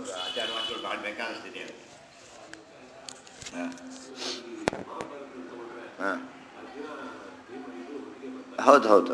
ಆಚಾರ ವಾಕ್ಯಗಳು ಭಾಳ ಬೇಕಾದಷ್ಟಿದೆ ಅದು ಹಾಂ ಹಾಂ ಹೌದು ಹೌದು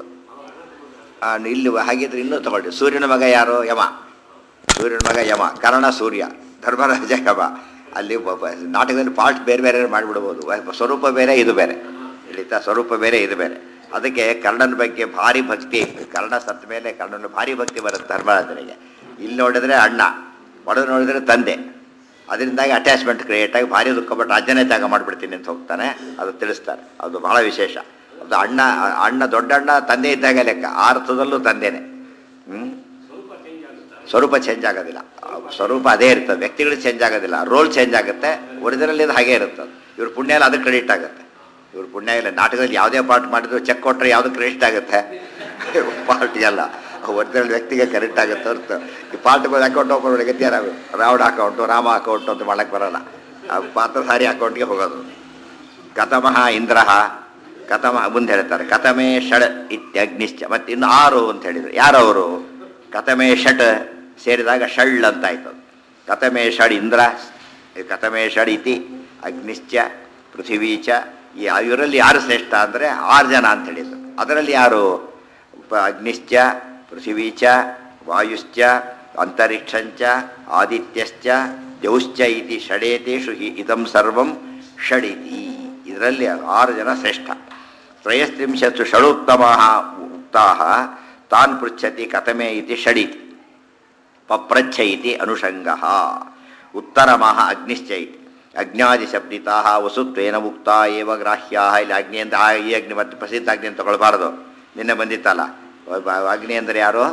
ಆ, ಇಲ್ಲಿ ಹಾಗಿದ್ರೆ ಇನ್ನೂ ತಗೊಳ್ಳಿ ಸೂರ್ಯನ ಮಗ ಯಾರು ಯಮ ಸೂರ್ಯನ ಮಗ ಯಮ ಕರ್ಣ ಸೂರ್ಯ ಧರ್ಮರಾಜ ಯಮ ಅಲ್ಲಿ ಬ- ಬ- ನಾಟಕದಲ್ಲಿ ಪಾರ್ಟ್ ಬೇರೆ ಬೇರೆ ಮಾಡಿಬಿಡ್ಬೋದು ವ- ಸ್ವರೂಪ ಬೇರೆ ಇದು ಬೇರೆ ಹೇಳಿತಾ ಸ್ವರೂಪ ಬೇರೆ ಇದು ಬೇರೆ ಅದಕ್ಕೆ ಕರ್ಣನ ಬಗ್ಗೆ ಭಾರಿ ಭಕ್ತಿ ಕರ್ಣ ಸತ್ತ ಮೇಲೆ ಕರ್ಣನ ಭಾರಿ ಭಕ್ತಿ ಬರುತ್ತೆ ಧರ್ಮರಾಜನಿಗೆ ಇಲ್ಲಿ ನೋಡಿದ್ರೆ ಅಣ್ಣ ಒಡೆದು ನೋಡಿದ್ರೆ ತಂದೆ ಅದರಿಂದಾಗಿ ಅಟ್ಯಾಚ್ಮೆಂಟ್ ಕ್ರಿಯೇಟ್ ಆಗಿ ಭಾರಿ ದುಃಖಪಟ್ಟು ರಾಜ್ಯನೇ ತ್ಯಾಗ ಮಾಡಿಬಿಡ್ತೀನಿ ಅಂತ ಹೋಗ್ತಾನೆ ಅದು ತಿಳಿಸ್ತಾರೆ ಅದು ಬಹಳ ವಿಶೇಷ ಅದು ಅಣ್ಣ ಅಣ್ಣ ದೊಡ್ಡ ಅಣ್ಣ ತಂದೆ ಇದ್ದಾಗ ಲೆಕ್ಕ ಆ ಅರ್ಥದಲ್ಲೂ ತಂದೆನೆ ಹ್ಞೂ ಸ್ವರೂಪ ಚೇಂಜ್ ಆಗೋದಿಲ್ಲ ಆ ಸ್ವರೂಪ ಅದೇ ಇರ್ತದೆ ವ್ಯಕ್ತಿಗಳು ಚೇಂಜ್ ಆಗೋದಿಲ್ಲ ರೋಲ್ ಚೇಂಜ್ ಆಗುತ್ತೆ ಒರಿಜಿನಲ್ ಇದು ಹಾಗೆ ಇರುತ್ತೆ ಇವ್ರ ಪುಣ್ಯ ಎಲ್ಲ ಅದಕ್ಕೆ ಕ್ರೆಡಿಟ್ ಆಗುತ್ತೆ ಇವ್ರ ಪುಣ್ಯ ಇಲ್ಲ ನಾಟಕದಲ್ಲಿ ಯಾವುದೇ ಪಾರ್ಟ್ ಮಾಡಿದ್ರು ಚೆಕ್ ಕೊಟ್ಟರೆ ಯಾವುದು ಕ್ರೆಡಿಟ್ ಆಗುತ್ತೆ ಪಾರ್ಟ್ ಎಲ್ಲ ಒರಿಜಿನಲ್ ವ್ಯಕ್ತಿಗೆ ಕರೆಕ್ಟ್ ಆಗುತ್ತೆ ಹೊರತು ಈ ಪಾರ್ಟ್ಗಳು ಅಕೌಂಟ್ ಓಪನ್ ಮಾಡಿ ಗತಿಯಾರ ರಾವಣ ಅಕೌಂಟು ರಾಮ ಅಕೌಂಟು ಅಂತ ಮಾಡಕ್ಕೆ ಬರಲ್ಲ ಆ ಪಾತ್ರಧಾರಿ ಅಕೌಂಟ್ಗೆ ಹೋಗೋದು ಕಥಮಃ ಇಂದ್ರಃ ಕಥಮ ಮುಂದೆ ಹೇಳ್ತಾರೆ ಕಥಮೇ ಷಡ್ ಇತ್ಯಗ್ನಿಶ್ಚ ಮತ್ತೆ ಇನ್ನು ಆರು ಅಂತ ಹೇಳಿದ್ರು ಯಾರವರು ಕಥಮೇ ಷಟ್ ಸೇರಿದಾಗ ಷಳ್ ಅಂತ ಆಯ್ತು ಅದು. ಕಥಮೇ ಷಡ್ ಇಂದ್ರ ಕಥಮೇ ಷಡ್ ಇತಿ ಅಗ್ನಿಶ್ಚ ಪೃಥಿವೀ ಚ ಈ ಇವರಲ್ಲಿ ಯಾರು ಶ್ರೇಷ್ಠ ಅಂದರೆ ಆರು ಜನ ಅಂತ ಹೇಳಿದ್ರು ಅದರಲ್ಲಿ ಯಾರು ಪ- ಅಗ್ನಿಶ್ಚ ಪೃಥಿವೀ ಚ ವಾಯುಶ್ಚ ಅಂತರಿಕ್ಷಂಚ ಆದಿತ್ಯಶ್ಚ ಜೌಶ್ಚ ಇತಿ ಷಡೇತೇಷು ಹಿ ಇದಂ ಸರ್ವಂ ಷಡಿತಿ ಇದರಲ್ಲಿ ಆರು ಜನ ಶ್ರೇಷ್ಠ ತ್ರಯಸ್ತ್ರಿಂಶತ್ತು ಷಡುತ್ತಮ ಉಕ್ತಾ ತಾನ್ ಪೃಚ್ಛತಿ ಕಥಮೇ ಇತಿ ಷಡಿತಿ ಪಪ್ರಚ್ಛ ಇತಿ ಅನುಷಂಗ ಉತ್ತರಮಃ ಅಗ್ನಿಶ್ಚ ಇತಿ ಅಜ್ಞಾದಿಶಬ್ದಿತಾ ವಸುತ್ವೇನ ಮುಕ್ತ ಏವ ಗ್ರಾಹ್ಯಾ ಇಲ್ಲಿ ಅಗ್ನಿ ಅಂತ ಆ ಈ ಅಗ್ನಿ ಮತ್ತು ಪ್ರಸಿದ್ಧ ಅಗ್ನಿ ಅಂತ ತಗೊಳ್ಬಾರ್ದು ನಿನ್ನೆ ಬಂದಿತ್ತಲ್ಲ ಒಬ್ಬ ಅಗ್ನಿ ಅಂದರೆ ಯಾರು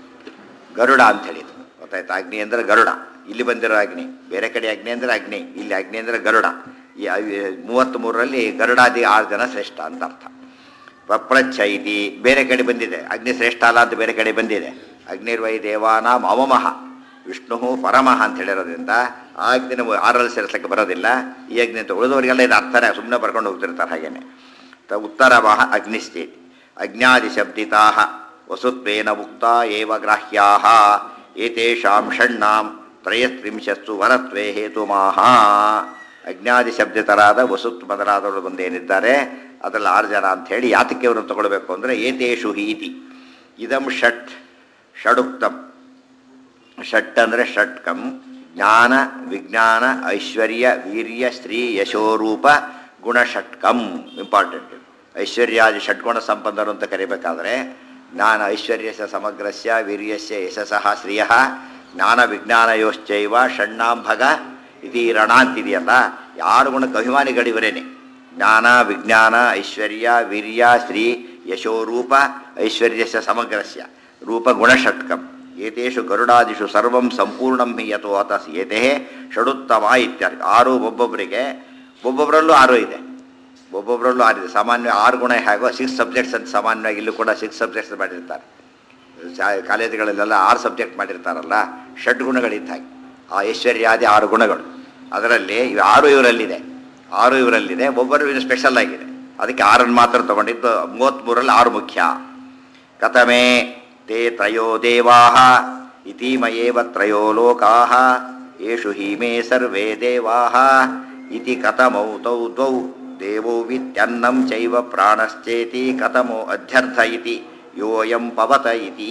ಗರುಡ ಅಂತ ಹೇಳಿದ್ರು ಗೊತ್ತಾಯ್ತಾ ಅಗ್ನಿ ಅಂದರೆ ಗರುಡ ಇಲ್ಲಿ ಬಂದಿರೋ ಅಗ್ನಿ ಬೇರೆ ಕಡೆ ಅಗ್ನಿ ಅಂದರೆ ಅಗ್ನಿ ಇಲ್ಲಿ ಅಗ್ನಿ ಅಂದರೆ ಗರುಡ ಈ ಮೂವತ್ತ್ಮೂರರಲ್ಲಿ ಗರುಡಾದಿ ಆರು ಜನ ಶ್ರೇಷ್ಠ ಅಂತ ಅರ್ಥ ಪಪ್ರಚ್ಛ ಇತಿ ಬೇರೆ ಕಡೆ ಬಂದಿದೆ ಅಗ್ನಿ ಶ್ರೇಷ್ಠ ಅಲ್ಲ ಅಂತ ಬೇರೆ ಕಡೆ ಬಂದಿದೆ ಅಗ್ನಿರ್ವೈ ದೇವಾನಾಂ ಅವಮಃ ವಿಷ್ಣು ಪರಮಃ ಅಂತ ಹೇಳಿರೋದ್ರಿಂದ ಆ ಅಗ್ನಿನ ಆರಲ್ಲಿ ಸೇರಿಸಲಿಕ್ಕೆ ಬರೋದಿಲ್ಲ ಈ ಅಗ್ನಿ ಅಂತ ಉಳಿದವರಿಗೆಲ್ಲ ಇದು ಅರ್ಥನೇ ಸುಮ್ಮನೆ ಬರ್ಕೊಂಡು ಹೋಗ್ತಿರ್ತಾರೆ ಹಾಗೇನೆ ತ ಉತ್ತರಮಃ ಅಗ್ನಿಶ್ಚೇತಿ ಅಜ್ಞಾದಿಶಬ್ದಿತಾ ವಸುತ್ವೇನ ಮುಕ್ತ ಏವ ಗ್ರಾಹ್ಯಾ ಏತೇಷಾಂ ಷಣ್ಣಾಂ ತ್ರಯಸ್ತ್ರಿಂಶಸ್ಸು ವರತ್ವೇ ಹೇತುಮಾಹ ಅಜ್ಞಾದಿ ಶಬ್ದಿತರಾದ ವಸುತ್ ಮೊದಲಾದವರು ಬಂದೇನಿದ್ದಾರೆ ಅದರಲ್ಲಿ ಆರು ಜನ ಅಂತ ಹೇಳಿ ಯಾತಕ್ಕೆ ಅವರನ್ನು ತಗೊಳ್ಬೇಕು ಅಂದರೆ ಏತೇಷು ಹೀತಿ ಇದಂ ಷಟ್ ಷಡುಕ್ತಂ ಷಟ್ ಅಂದರೆ ಷಟ್ಕಂ ಜ್ಞಾನ ವಿಜ್ಞಾನ ಐಶ್ವರ್ಯ ವೀರ್ಯ ಸ್ತ್ರೀ ಯಶೋರೂಪ ಗುಣಷಟ್ಕಂ ಇಂಪಾರ್ಟೆಂಟ್ ಐಶ್ವರ್ಯಾದಿ ಷಡ್ಗುಣ ಸಂಪನ್ನರು ಅಂತ ಕರಿಬೇಕಾದ್ರೆ ಜ್ಞಾನ ಐಶ್ವರ್ಯಸ್ಯ ಸಮಗ್ರಸ್ಯ ವೀರ್ಯಸ್ಯ ಯಶಸಃ ಶ್ರಿಯ ಜ್ಞಾನ ವಿಜ್ಞಾನಯೋಶ್ಚೈವ ಷಣ್ಣಾಂಭಗ ಇತಿ ರಣ ಅಂತಿದೆಯಲ್ಲ ಯಾರು ಗುಣಕ್ಕೆ ಅಭಿಮಾನಿಗಳಿವರೇನೆ ಜ್ಞಾನ ವಿಜ್ಞಾನ ಐಶ್ವರ್ಯ ವೀರ್ಯ ಸ್ತ್ರೀ ಯಶೋರೂಪ ಐಶ್ವರ್ಯಸ್ಯ ಸಮಗ್ರಸ್ಯ ರೂಪ ಗುಣಷಟ್ಕಂ ಏತೇಷು ಗರುಡಾದಿಷು ಸರ್ವಂ ಸಂಪೂರ್ಣಂ ಹಿ ಯಥೋ ಅತಸ್ ಏತೇ ಷಡುತ್ತಮ ಇತ್ಯರ್ಥ ಆರು ಒಬ್ಬೊಬ್ಬರಿಗೆ ಒಬ್ಬೊಬ್ಬರಲ್ಲೂ ಆರು ಇದೆ ಒಬ್ಬೊಬ್ಬರಲ್ಲೂ ಆರಿದೆ ಸಾಮಾನ್ಯ ಆರು ಗುಣ ಹೇಗೋ ಸಿಕ್ಸ್ ಸಬ್ಜೆಕ್ಟ್ಸ್ ಅಂತ ಸಾಮಾನ್ಯವಾಗಿ ಇಲ್ಲೂ ಕೂಡ ಸಿಕ್ಸ್ ಸಬ್ಜೆಕ್ಟ್ಸ್ ಮಾಡಿರ್ತಾರೆ ಶಾ- ಕಾಲೇಜುಗಳಲ್ಲೆಲ್ಲ ಆರು ಸಬ್ಜೆಕ್ಟ್ ಮಾಡಿರ್ತಾರಲ್ಲ ಷಡ್ ಗುಣಗಳಿದ್ದ ಹಾಗೆ ಆ ಐಶ್ವರ್ಯಾದಿ ಆರು ಗುಣಗಳು ಅದರಲ್ಲಿ ಇವು ಆರು ಇವರಲ್ಲಿದೆ ಆರು ಇವರಲ್ಲಿದೆ ಒಬ್ಬರು ಇದು ಸ್ಪೆಷಲ್ ಆಗಿದೆ ಅದಕ್ಕೆ ಆರನ್ನು ಮಾತ್ರ ತಗೊಂಡಿದ್ದು ಮೂವತ್ತ್ಮೂರಲ್ಲಿ ಆರು ಮುಖ್ಯ ಕಥಮೇ ತೇ ತ್ರಯೋ ದೇವಾ ಇತೀಮಯೇವ ತ್ರಯೋ ಲೋಕಾ ಯೇಷು ಹಿ ಮೇ ಸರ್ವೇ ದೇವಾ ಇತಿ ಕಥಮೌ ತೌ ದ್ವೌ ದೇವೋ ವಿತ್ಯನ್ನಂ ಚೈವ ಪ್ರಾಣಶ್ಚೇತಿ ಕಥಮೋ ಅಧ್ಯರ್ಥ ಇತಿ ಯೋಯಂ ಪವತ ಇತಿ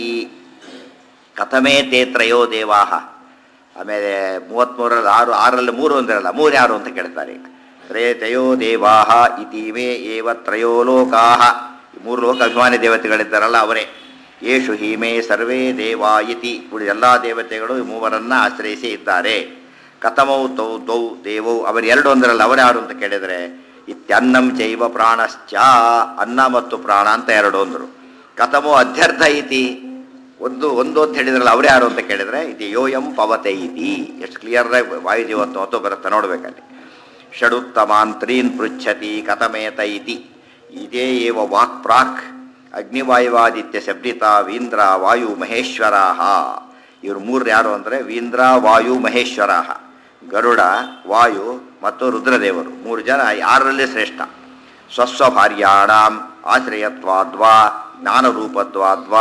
ಕಥಮೇ ತೇ ತ್ರಯೋ ದೇವಾ ಆಮೇಲೆ ಮೂವತ್ತ್ಮೂರಲ್ಲಿ ಆರು ಆರಲ್ಲಿ ಮೂರು ಅಂದಿರಲ್ಲ ಮೂರು ಯಾರು ಅಂತ ಕೇಳ್ತಾರೆ ಈಗ ತ್ರೇ ತ್ರಯೋ ದೇವಾ ಇತೀವೇ ಏವ ತ್ರಯೋ ಲೋಕಾ ಮೂರು ಲೋಕ ಅಭಿಮಾನಿ ದೇವತೆಗಳಿದ್ದಾರಲ್ಲ ಅವರೇ ಯೇಷು ಹೀಮೆ ಸರ್ವೇ ದೇವಾ ಇತಿ ಉಳಿದ ಎಲ್ಲ ದೇವತೆಗಳು ಈ ಮೂವರನ್ನ ಆಶ್ರಯಿಸಿ ಇದ್ದಾರೆ ಕಥಮೌ ತೌ ದ್ವೌ ದೇವೌ ಅವರು ಎರಡು ಅಂದ್ರಲ್ಲ ಅವರ್ಯಾರು ಅಂತ ಕೇಳಿದರೆ ಇತ್ಯನ್ನಂ ಚೈವ ಪ್ರಾಣಶ್ಚ ಅನ್ನ ಮತ್ತು ಪ್ರಾಣ ಅಂತ ಎರಡು ಅಂದರು ಕಥಮೋ ಅಧ್ಯರ್ಥ ಇತಿ ಒಂದು ಒಂದು ಅಂತ ಹೇಳಿದ್ರಲ್ಲ ಅವ್ರು ಯಾರು ಅಂತ ಕೇಳಿದ್ರೆ ಇದು ಯೋಯಂ ಪವತೆ ಇತಿ ಎಷ್ಟು ಕ್ಲಿಯರ್ದಾಗಿ ವಾಯುಜೀವತ್ತು ಹೊತ್ತು ಬರುತ್ತೆ ನೋಡ್ಬೇಕಲ್ಲಿ ಷಡುತ್ತಮಾನ್ ತ್ರೀನ್ ಪೃಚ್ಛತಿ ಕಥಮೇತ ಇತಿ ಇದೇ ಏವ ವಾಕ್ ಪ್ರಾಕ್ ಅಗ್ನಿವಾಯುವಾದಿತ್ಯ ಶಬ್ದಿತ ವೀಂದ್ರ ವಾಯು ಮಹೇಶ್ವರಾಹ ಇವರು ಮೂರು ಯಾರು ಅಂದರೆ ವೀಂದ್ರ ವಾಯು ಮಹೇಶ್ವರಾಹ ಗರುಡ ವಾಯು ಮತ್ತು ರುದ್ರದೇವರು ಮೂರು ಜನ ಯಾರಲ್ಲಿ ಶ್ರೇಷ್ಠ ಸ್ವಸ್ವ ಭಾರ್ಯಾಣಾಂ ಆಶ್ರಯತ್ವಾದ್ವಾ ಜ್ಞಾನರೂಪತ್ವಾದ್ವಾ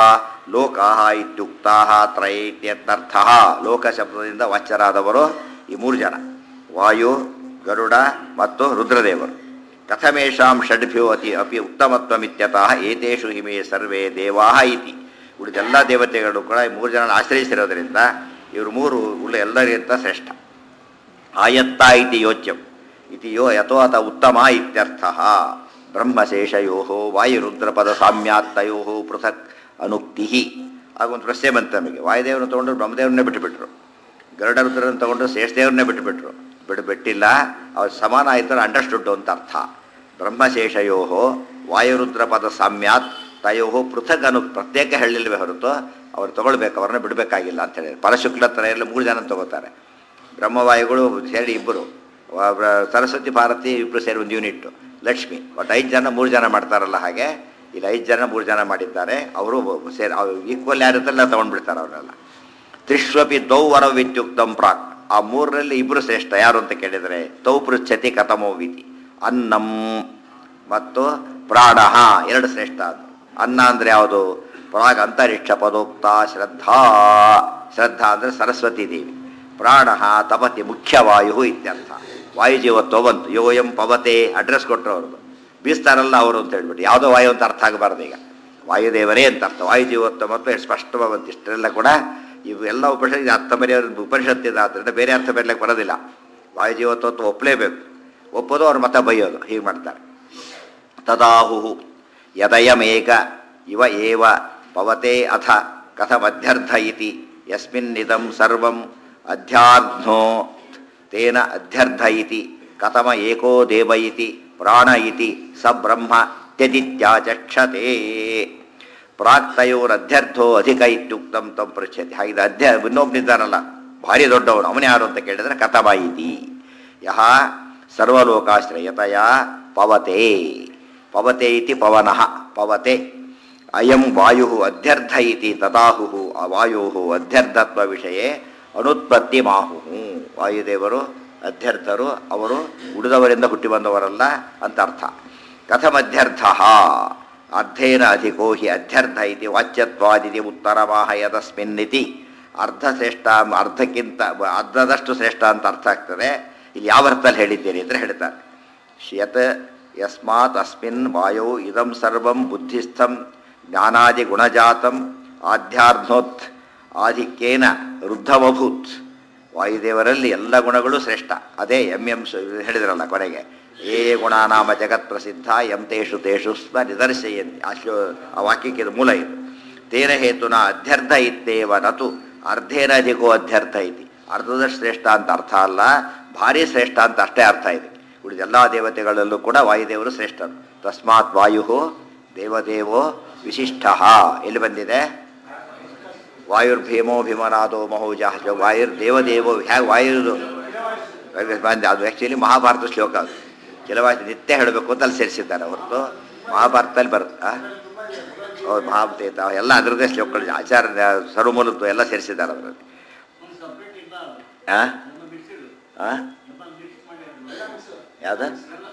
ಲೋಕಾ ಇತ್ಯುಕ್ತಾ ತ್ರಯ ಇತ್ಯರ್ಥ್ ಲೋಕ ಶಬ್ದದಿಂದ ವಾಚ್ಯರಾದವರು ಈ ಮೂರು ಜನ ವಾಯು ಗರುಡ ಮತ್ತು ರುದ್ರದೇವರು ಕಥಮೇಷಾಂ ಷಡ್ಭ್ಯೋ ಅತಿ ಅಪಿ ಉತ್ತಮತ್ವಮಿತ್ಯತಃ ಏತೇಷು ಹಿಮೇ ಸರ್ವೇ ದೇವಾ ಇತಿ ಉಳಿದೆಲ್ಲ ದೇವತೆಗಳು ಕೂಡ ಈ ಮೂರು ಜನ ಆಶ್ರಯಿಸಿರೋದ್ರಿಂದ ಇವರು ಮೂರು ಉಳ್ಳ ಎಲ್ಲರಿಗಿಂತ ಶ್ರೇಷ್ಠ ಆಯತ್ತ ಇತಿ ಯೋಚ್ಯಂ ಇತಿ ಯೋ ಯಥೋ ಅಥ ಉತ್ತಮ ಇತ್ಯರ್ಥ ಬ್ರಹ್ಮಶೇಷಯೋ ವಾಯುರುದ್ರಪದ ಸಾಮ್ಯಾತ್ತಯೋ ಪೃಥಕ್ ಅನುಕ್ತಿ ಆಗೊಂದು ಪ್ರಶ್ನೆ ಬಂತು ನಮಗೆ ವಾಯುದೇವರನ್ನು ತೊಗೊಂಡು ಬ್ರಹ್ಮದೇವ್ರನ್ನೇ ಬಿಟ್ಟುಬಿಟ್ರು ಗರುಡರುದ್ರನ್ನು ತೊಗೊಂಡು ಶೇಷದೇವ್ರನ್ನೇ ಬಿಟ್ಟುಬಿಟ್ರು ಬಿಟ್ಟು ಬಿಟ್ಟಿಲ್ಲ ಅವ್ರು ಸಮಾನ ಆಯ್ತಾರೆ ಅಂಡರ್ಸ್ಟುಡ್ ಅಂತ ಅರ್ಥ ಬ್ರಹ್ಮಶೇಷಯೋ ವಾಯುರುದ್ರ ಪದ ಸಾಮ್ಯಾತ್ ತಯೋ ಪೃಥಕ್ ಅನು ಪ್ರತ್ಯೇಕ ಹೇಳಿಲ್ವೇ ಹೊರತು ಅವ್ರು ತಗೊಳ್ಬೇಕು ಅವ್ರನ್ನ ಬಿಡಬೇಕಾಗಿಲ್ಲ ಅಂತ ಹೇಳಿ ಪರಶುಕ್ಲ ಎಲ್ಲ ಮೂರು ಜನ ತಗೋತಾರೆ ಬ್ರಹ್ಮವಾಯುಗಳು ಸೇರಿ ಇಬ್ಬರು ಒಬ್ರ ಸರಸ್ವತಿ ಭಾರತಿ ಇಬ್ಬರು ಸೇರಿ ಒಂದು ಯೂನಿಟ್ಟು ಲಕ್ಷ್ಮಿ ಬಟ್ ಐದು ಜನ ಮೂರು ಜನ ಮಾಡ್ತಾರಲ್ಲ ಹಾಗೆ ಇಲ್ಲಿ ಐದು ಜನ ಮೂರು ಜನ ಮಾಡಿದ್ದಾರೆ ಅವರು ಸೇರಿ ಈಕ್ವಲ್ ಯಾರಿದ್ದಲ್ಲ ತೊಗೊಂಡ್ಬಿಡ್ತಾರೆ ಅವರೆಲ್ಲ ತ್ರಿಶ್ವಪಿ ದೌ ವರ ವಿತ್ಯುಕ್ತಂ ಪ್ರಾಕ್ ಆ ಮೂರರಲ್ಲಿ ಇಬ್ಬರು ಶ್ರೇಷ್ಠ ಯಾರು ಅಂತ ಕೇಳಿದರೆ ತೌ ಪೃಚ್ಛತಿ ಕಥಮೋ ವಿಧಿ ಅನ್ನಂ ಮತ್ತು ಪ್ರಾಣ ಎರಡು ಶ್ರೇಷ್ಠ ಅದು ಅನ್ನ ಅಂದರೆ ಯಾವುದು ಪ್ರಾಗ್ ಅಂತರಿಕ್ಷ ಪದೋಕ್ತ ಶ್ರದ್ಧಾ ಶ್ರದ್ಧಾ ಅಂದರೆ ಸರಸ್ವತಿ ದೇವಿ ಪ್ರಾಣ ತಪತಿ ಮುಖ್ಯವಾಯು ಇತ್ಯರ್ಥ ವಾಯುಜೀವತ್ವ ಬಂತು ಯೋಯಂ ಪವತೆ ಅಡ್ರೆಸ್ ಕೊಟ್ಟರು ಅವ್ರದ್ದು ಬೀಸ್ತಾರಲ್ಲ ಅವರು ಅಂತ ಹೇಳ್ಬಿಟ್ಟು ಯಾವುದೋ ವಾಯು ಅಂತ ಅರ್ಥ ಆಗಬಾರ್ದು ಈಗ ವಾಯುದೇವರೇ ಅಂತ ಅರ್ಥ ವಾಯುಜೀವತ್ವ ಮತ್ತು ಎಷ್ಟು ಸ್ಪಷ್ಟವಾಗಿ ಬಂತು ಇಷ್ಟೆಲ್ಲ ಕೂಡ ಇವೆಲ್ಲ ಉಪನಿಷತ್ ಅರ್ಥ ಬರೆಯೋರು ಉಪನಿಷತ್ತಿದೆ ಆದ್ದರಿಂದ ಬೇರೆ ಅರ್ಥ ಬರಲಿಕ್ಕೆ ಬರೋದಿಲ್ಲ ವಾಯುಜೀವತ್ವ ಒಪ್ಪಲೇಬೇಕು ಒಪ್ಪೋದು ಅವ್ರ ಮತ ಬೈಯೋದು ಹೀಗೆ ಮಾಡ್ತಾರೆ ತದಾಹು ಯದಯಮೇಕ ಇವ ಏವ ಪವತೆ ಅಥ ಕಥಮಧ್ಯರ್ಥ ಇತಿ ಯಸ್ಮಿನ್ನಿದಂ ಸರ್ವಂ ಅಧ್ಯಾಧ್ನೋ ತೇನ ಅಧ್ಯರ್ಥ ಇತಿ ಕಥಮ ಏಕೋ ದೇವ ಇತಿ ಪ್ರಾಣ ಇತಿ ಸ ಬ್ರಹ್ಮ ತ್ಯಜಿತ್ಯಾಚಕ್ಷತೆ ಪ್ರಾಕ್ತಯೋರಧ್ಯರ್ಥೋ ಅಧಿಕ ಇತ್ಯುಕ್ತಂ ತಂ ಪೃಚ್ಛತಿ ಹಾಗಿದ ಅಧ್ಯ ಇನ್ನೊಬ್ಬನಿದ್ದಾನಲ್ಲ ಭಾರಿ ದೊಡ್ಡವನು ಅವನು ಯಾರು ಅಂತ ಕೇಳಿದ್ರೆ ಕಥಮ ಇತಿ ಯಹ ಸರ್ವಲೋಕಾಶ್ರಯತಯ ಪವತೆ ಪವತೆ ಇತಿ ಪವನಃ ಪವತೆ ಅಯಂ ವಾಯು ಅಧ್ಯರ್ಥ ಇತಿ ತದಾಹು ಆ ವಾಯು ಅಧ್ಯರ್ಥತ್ವ ವಿಷಯ ಅನುತ್ಪತ್ತಿ ಮಾಹು ವಾಯುದೇವರು ಅಧ್ಯರ್ಥರು ಅವರು ಉಳಿದವರಿಂದ ಹುಟ್ಟಿ ಬಂದವರಲ್ಲ ಅಂತ ಅರ್ಥ ಕಥಮಧ್ಯರ್ಥ ಅರ್ಧೇನ ಅಧಿಕೋ ಹಿ ಅಧ್ಯರ್ಥ ಇತಿ ವಾಚ್ಯತ್ವಾದಿತಿ ಉತ್ತರವಾಹ ಯದಸ್ಮಿನ್ನಿತಿ ಅರ್ಧ ಶ್ರೇಷ್ಠ ಅರ್ಧಕ್ಕಿಂತ ಅರ್ಧದಷ್ಟು ಶ್ರೇಷ್ಠ ಅಂತ ಅರ್ಥ ಆಗ್ತದೆ ಇಲ್ಲಿ ಯಾವ ಅರ್ಥದಲ್ಲಿ ಹೇಳಿದ್ದೀರಿ ಅಂತ ಹೇಳ್ತಾರೆ ಯತ್ ಯಸ್ಮಾತ್ ಅಸ್ಮಿನ್ ವಾಯೋ ಇದಂ ಸರ್ವಂ ಬುದ್ಧಿಸ್ಥಂ ಜ್ಞಾನಾದಿ ಗುಣಜಾತಂ ಆಧ್ಯಾರ್ಧೋತ್ ಆಧಿಕ್ಯೇನ ವೃದ್ಧಮಭೂತ್ ವಾಯುದೇವರಲ್ಲಿ ಎಲ್ಲ ಗುಣಗಳು ಶ್ರೇಷ್ಠ ಅದೇ ಎಂ ಎಂ ಹೇಳಿದ್ರಲ್ಲ ಕೊನೆಗೆ ಏ ಗುಣಾನಾಮ ಜಗತ್ ಪ್ರಸಿದ್ಧ ಎಂ ತೇಷು ತೇಷು ಸ್ವ ನಿದರ್ಶಯಂತಿ ಆ ಶ್ಲೋ ಆ ವಾಕ್ಯಕ್ಕೆ ಇದು ಮೂಲ ಇದು ತೇನ ಹೇತುನ ಅಧ್ಯರ್ಥ ಇತ್ತೇವ ನತು ಅರ್ಧೇನ ಅಧಿಕೋ ಅಧ್ಯರ್ಥ ಇತಿ ಅರ್ಧದಷ್ಟು ಶ್ರೇಷ್ಠ ಅಂತ ಅರ್ಥ ಅಲ್ಲ ಭಾರಿ ಶ್ರೇಷ್ಠ ಅಂತ ಅಷ್ಟೇ ಅರ್ಥ ಇದೆ ಉಳಿದ ಎಲ್ಲ ದೇವತೆಗಳಲ್ಲೂ ಕೂಡ ವಾಯುದೇವರು ಶ್ರೇಷ್ಠರು ತಸ್ಮಾತ್ ವಾಯು ದೇವದೇವೋ ವಿಶಿಷ್ಟ ಎಲ್ಲಿ ಬಂದಿದೆ ವಾಯುರ್ಭೀಮೋ ಭೀಮನಾದೋ ಮಹೋಜ ವಾಯುರ್ ದೇವದೇವೋ ಹೇಗೆ ವಾಯುದು ಬಂದೆ ಅದು ಆ್ಯಕ್ಚುಲಿ ಮಹಾಭಾರತ ಶ್ಲೋಕ ಅದು ಕೆಲವಾಯ್ತು ನಿತ್ಯ ಹೇಳಬೇಕು ಅಂತ ಅಲ್ಲಿ ಸೇರಿಸಿದ್ದಾರೆ ಹೊರತು ಮಹಾಭಾರತದಲ್ಲಿ ಬರುತ್ತಾ ಹೌದು ಮಹಾಭಾರತ ಎಲ್ಲ ಅದರದ್ದೇ ಶ್ಲೋಕಗಳು ಆಚಾರ್ಯ ಸರ್ವಮೂಲದ್ದು ಎಲ್ಲ ಸೇರಿಸಿದ್ದಾರೆ ಅದರಲ್ಲಿ ಹಾಂ ಹಾಂ ಯಾವ್ದು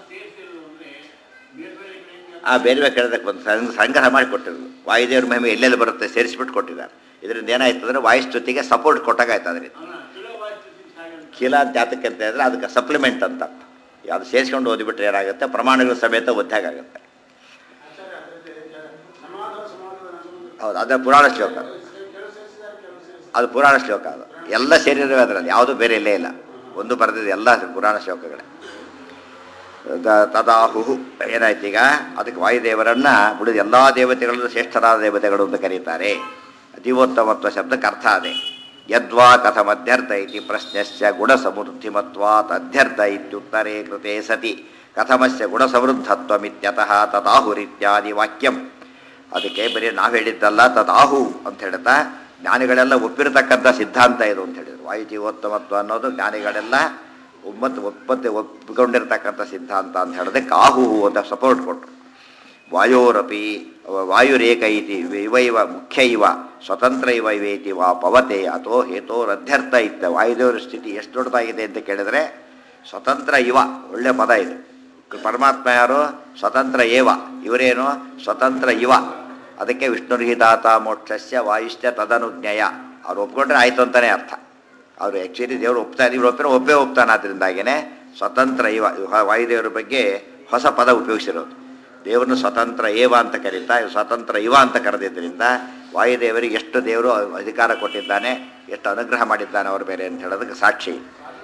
ಆ ಬೇರೆ ಬೇರೆ ಕೇಳೋದಕ್ಕೆ ಬಂದು ಸಂಗ್ ಸಂಗ್ರಹ ಮಾಡಿ ಕೊಟ್ಟಿರೋದು ವಾಯುದೇವ್ರ ಮಹಿಮೆ ಎಲ್ಲೆಲ್ಲಿ ಬರುತ್ತೆ ಸೇರಿಸ್ಬಿಟ್ಟು ಕೊಟ್ಟಿದ್ದಾರೆ ಇದರಿಂದ ಏನಾಯ್ತು ಅಂದರೆ ವಾಯು ಸ್ತುತಿಗೆ ಸಪೋರ್ಟ್ ಕೊಟ್ಟಾಗಾಯ್ತು ಅದರಿಂದ ಕೀಲ ಅಂತ ಯಾತಕ್ಕೆ ಅಂತ ಹೇಳಿದ್ರೆ ಅದಕ್ಕೆ ಸಪ್ಲಿಮೆಂಟ್ ಅಂತ ಅರ್ಥ ಅದು ಸೇರಿಸ್ಕೊಂಡು ಓದಿಬಿಟ್ರೆ ಏನಾಗುತ್ತೆ ಪ್ರಮಾಣಗಳ ಸಮೇತ ಒದ್ದಾಗುತ್ತೆ ಹೌದು ಅದೇ ಪುರಾಣ ಶ್ಲೋಕ ಅದು ಪುರಾಣ ಶ್ಲೋಕ ಅದು ಎಲ್ಲ ಸೇರಿರುವೆ ಅದರಲ್ಲಿ ಯಾವುದು ಬೇರೆ ಇಲ್ಲೇ ಇಲ್ಲ ಒಂದು ಬರೆದಿದೆ ಎಲ್ಲ ಪುರಾಣ ಶ್ಲೋಕಗಳೇ ದ- ತದಾಹು ಏನಾಯ್ತು ಈಗ ಅದಕ್ಕೆ ವಾಯುದೇವರನ್ನ ಉಳಿದ ಎಲ್ಲ ದೇವತೆಗಳಲ್ಲೂ ಶ್ರೇಷ್ಠರಾದ ದೇವತೆಗಳು ಅಂತ ಕರೀತಾರೆ ಜೀವೋತ್ತಮತ್ವ ಶಬ್ದಕ್ಕೆ ಅರ್ಥ ಅದೇ ಯದ್ವಾ ಕಥಮಧ್ಯರ್ಥ ಇತಿ ಪ್ರಶ್ನಸ್ಯ ಗುಣಸಮೃದ್ಧಿಮತ್ವಾತ್ ಅಧ್ಯರ್ಥ ಇತ್ಯುತ್ತರೇ ಕೃತೆ ಸತಿ ಕಥಮಸ್ಯ ಗುಣಸಮೃದ್ಧತ್ವಮಿತ್ಯತಃ ತದಾಹುರಿತ್ಯಾದಿ ವಾಕ್ಯಂ ಅದಕ್ಕೆ ಬರೀ ನಾವು ಹೇಳಿದ್ದಲ್ಲ ತದಾಹು ಅಂತ ಹೇಳ್ತಾ ಜ್ಞಾನಿಗಳೆಲ್ಲ ಒಪ್ಪಿರತಕ್ಕಂಥ ಸಿದ್ಧಾಂತ ಇದು ಅಂತ ಹೇಳಿದ್ರು ವಾಯು ಜೀವೋತ್ತಮತ್ವ ಅನ್ನೋದು ಜ್ಞಾನಿಗಳೆಲ್ಲ ಒಮ್ಮತ್ತು ಒಪ್ಪತ್ತೆ ಒಪ್ಪಿಕೊಂಡಿರ್ತಕ್ಕಂಥ ಸಿದ್ಧಾಂತ ಅಂತ ಹೇಳೋದಕ್ಕೆ ಆಹು ಅಂತ ಸಪೋರ್ಟ್ ಕೊಟ್ಟರು ವಾಯೋರಪಿ ವಾಯುರೇಕ ಇತಿ ಇವ ಇವ ಮುಖ್ಯ ಇವ ಸ್ವತಂತ್ರ ಇವ ಇವೇತಿ ವಾ ಪವತೆ ಅಥೋ ಹೇತೋರಧ್ಯರ್ಥ ಇತ್ತ ವಾಯುದೇವರ ಸ್ಥಿತಿ ಎಷ್ಟು ದೊಡ್ಡದಾಗಿದೆ ಅಂತ ಕೇಳಿದರೆ ಸ್ವತಂತ್ರ ಇವ ಒಳ್ಳೆ ಪದ ಇದು ಪರಮಾತ್ಮ ಯಾರು ಸ್ವತಂತ್ರ ಏವ ಇವರೇನು ಸ್ವತಂತ್ರ ಇವ ಅದಕ್ಕೆ ವಿಷ್ಣುರ್ಹಿತಾತ ಮೋಕ್ಷಸ್ಯ ವಾಯುಶ್ಚ ತದನುಜ್ಞಯ ಅವ್ರು ಒಪ್ಕೊಂಡ್ರೆ ಆಯಿತು ಅಂತಲೇ ಅರ್ಥ ಅವರು ಆ್ಯಕ್ಚುಲಿ ದೇವರು ಒಪ್ತಾನೆ ಇವ್ರು ಒಪ್ಪಿರೋ ಒಪ್ಪೇ ಒಪ್ತಾನೆ ಆದ್ದರಿಂದಾಗಿಯೇ ಸ್ವತಂತ್ರ ಇವ ವಾಯುದೇವರ ಬಗ್ಗೆ ಹೊಸ ಪದ ಉಪಯೋಗಿಸಿರೋದು ದೇವರನ್ನು ಸ್ವತಂತ್ರ ಏವ ಅಂತ ಕರೀತಾ ಇವ್ರು ಸ್ವತಂತ್ರ ಇವ ಅಂತ ಕರೆದಿದ್ದರಿಂದ ವಾಯುದೇವರಿಗೆ ಎಷ್ಟು ದೇವರು ಅಧಿಕಾರ ಕೊಟ್ಟಿದ್ದಾನೆ ಎಷ್ಟು ಅನುಗ್ರಹ ಮಾಡಿದ್ದಾನೆ ಅವ್ರ ಮೇಲೆ ಅಂತ ಹೇಳೋದಕ್ಕೆ ಸಾಕ್ಷಿ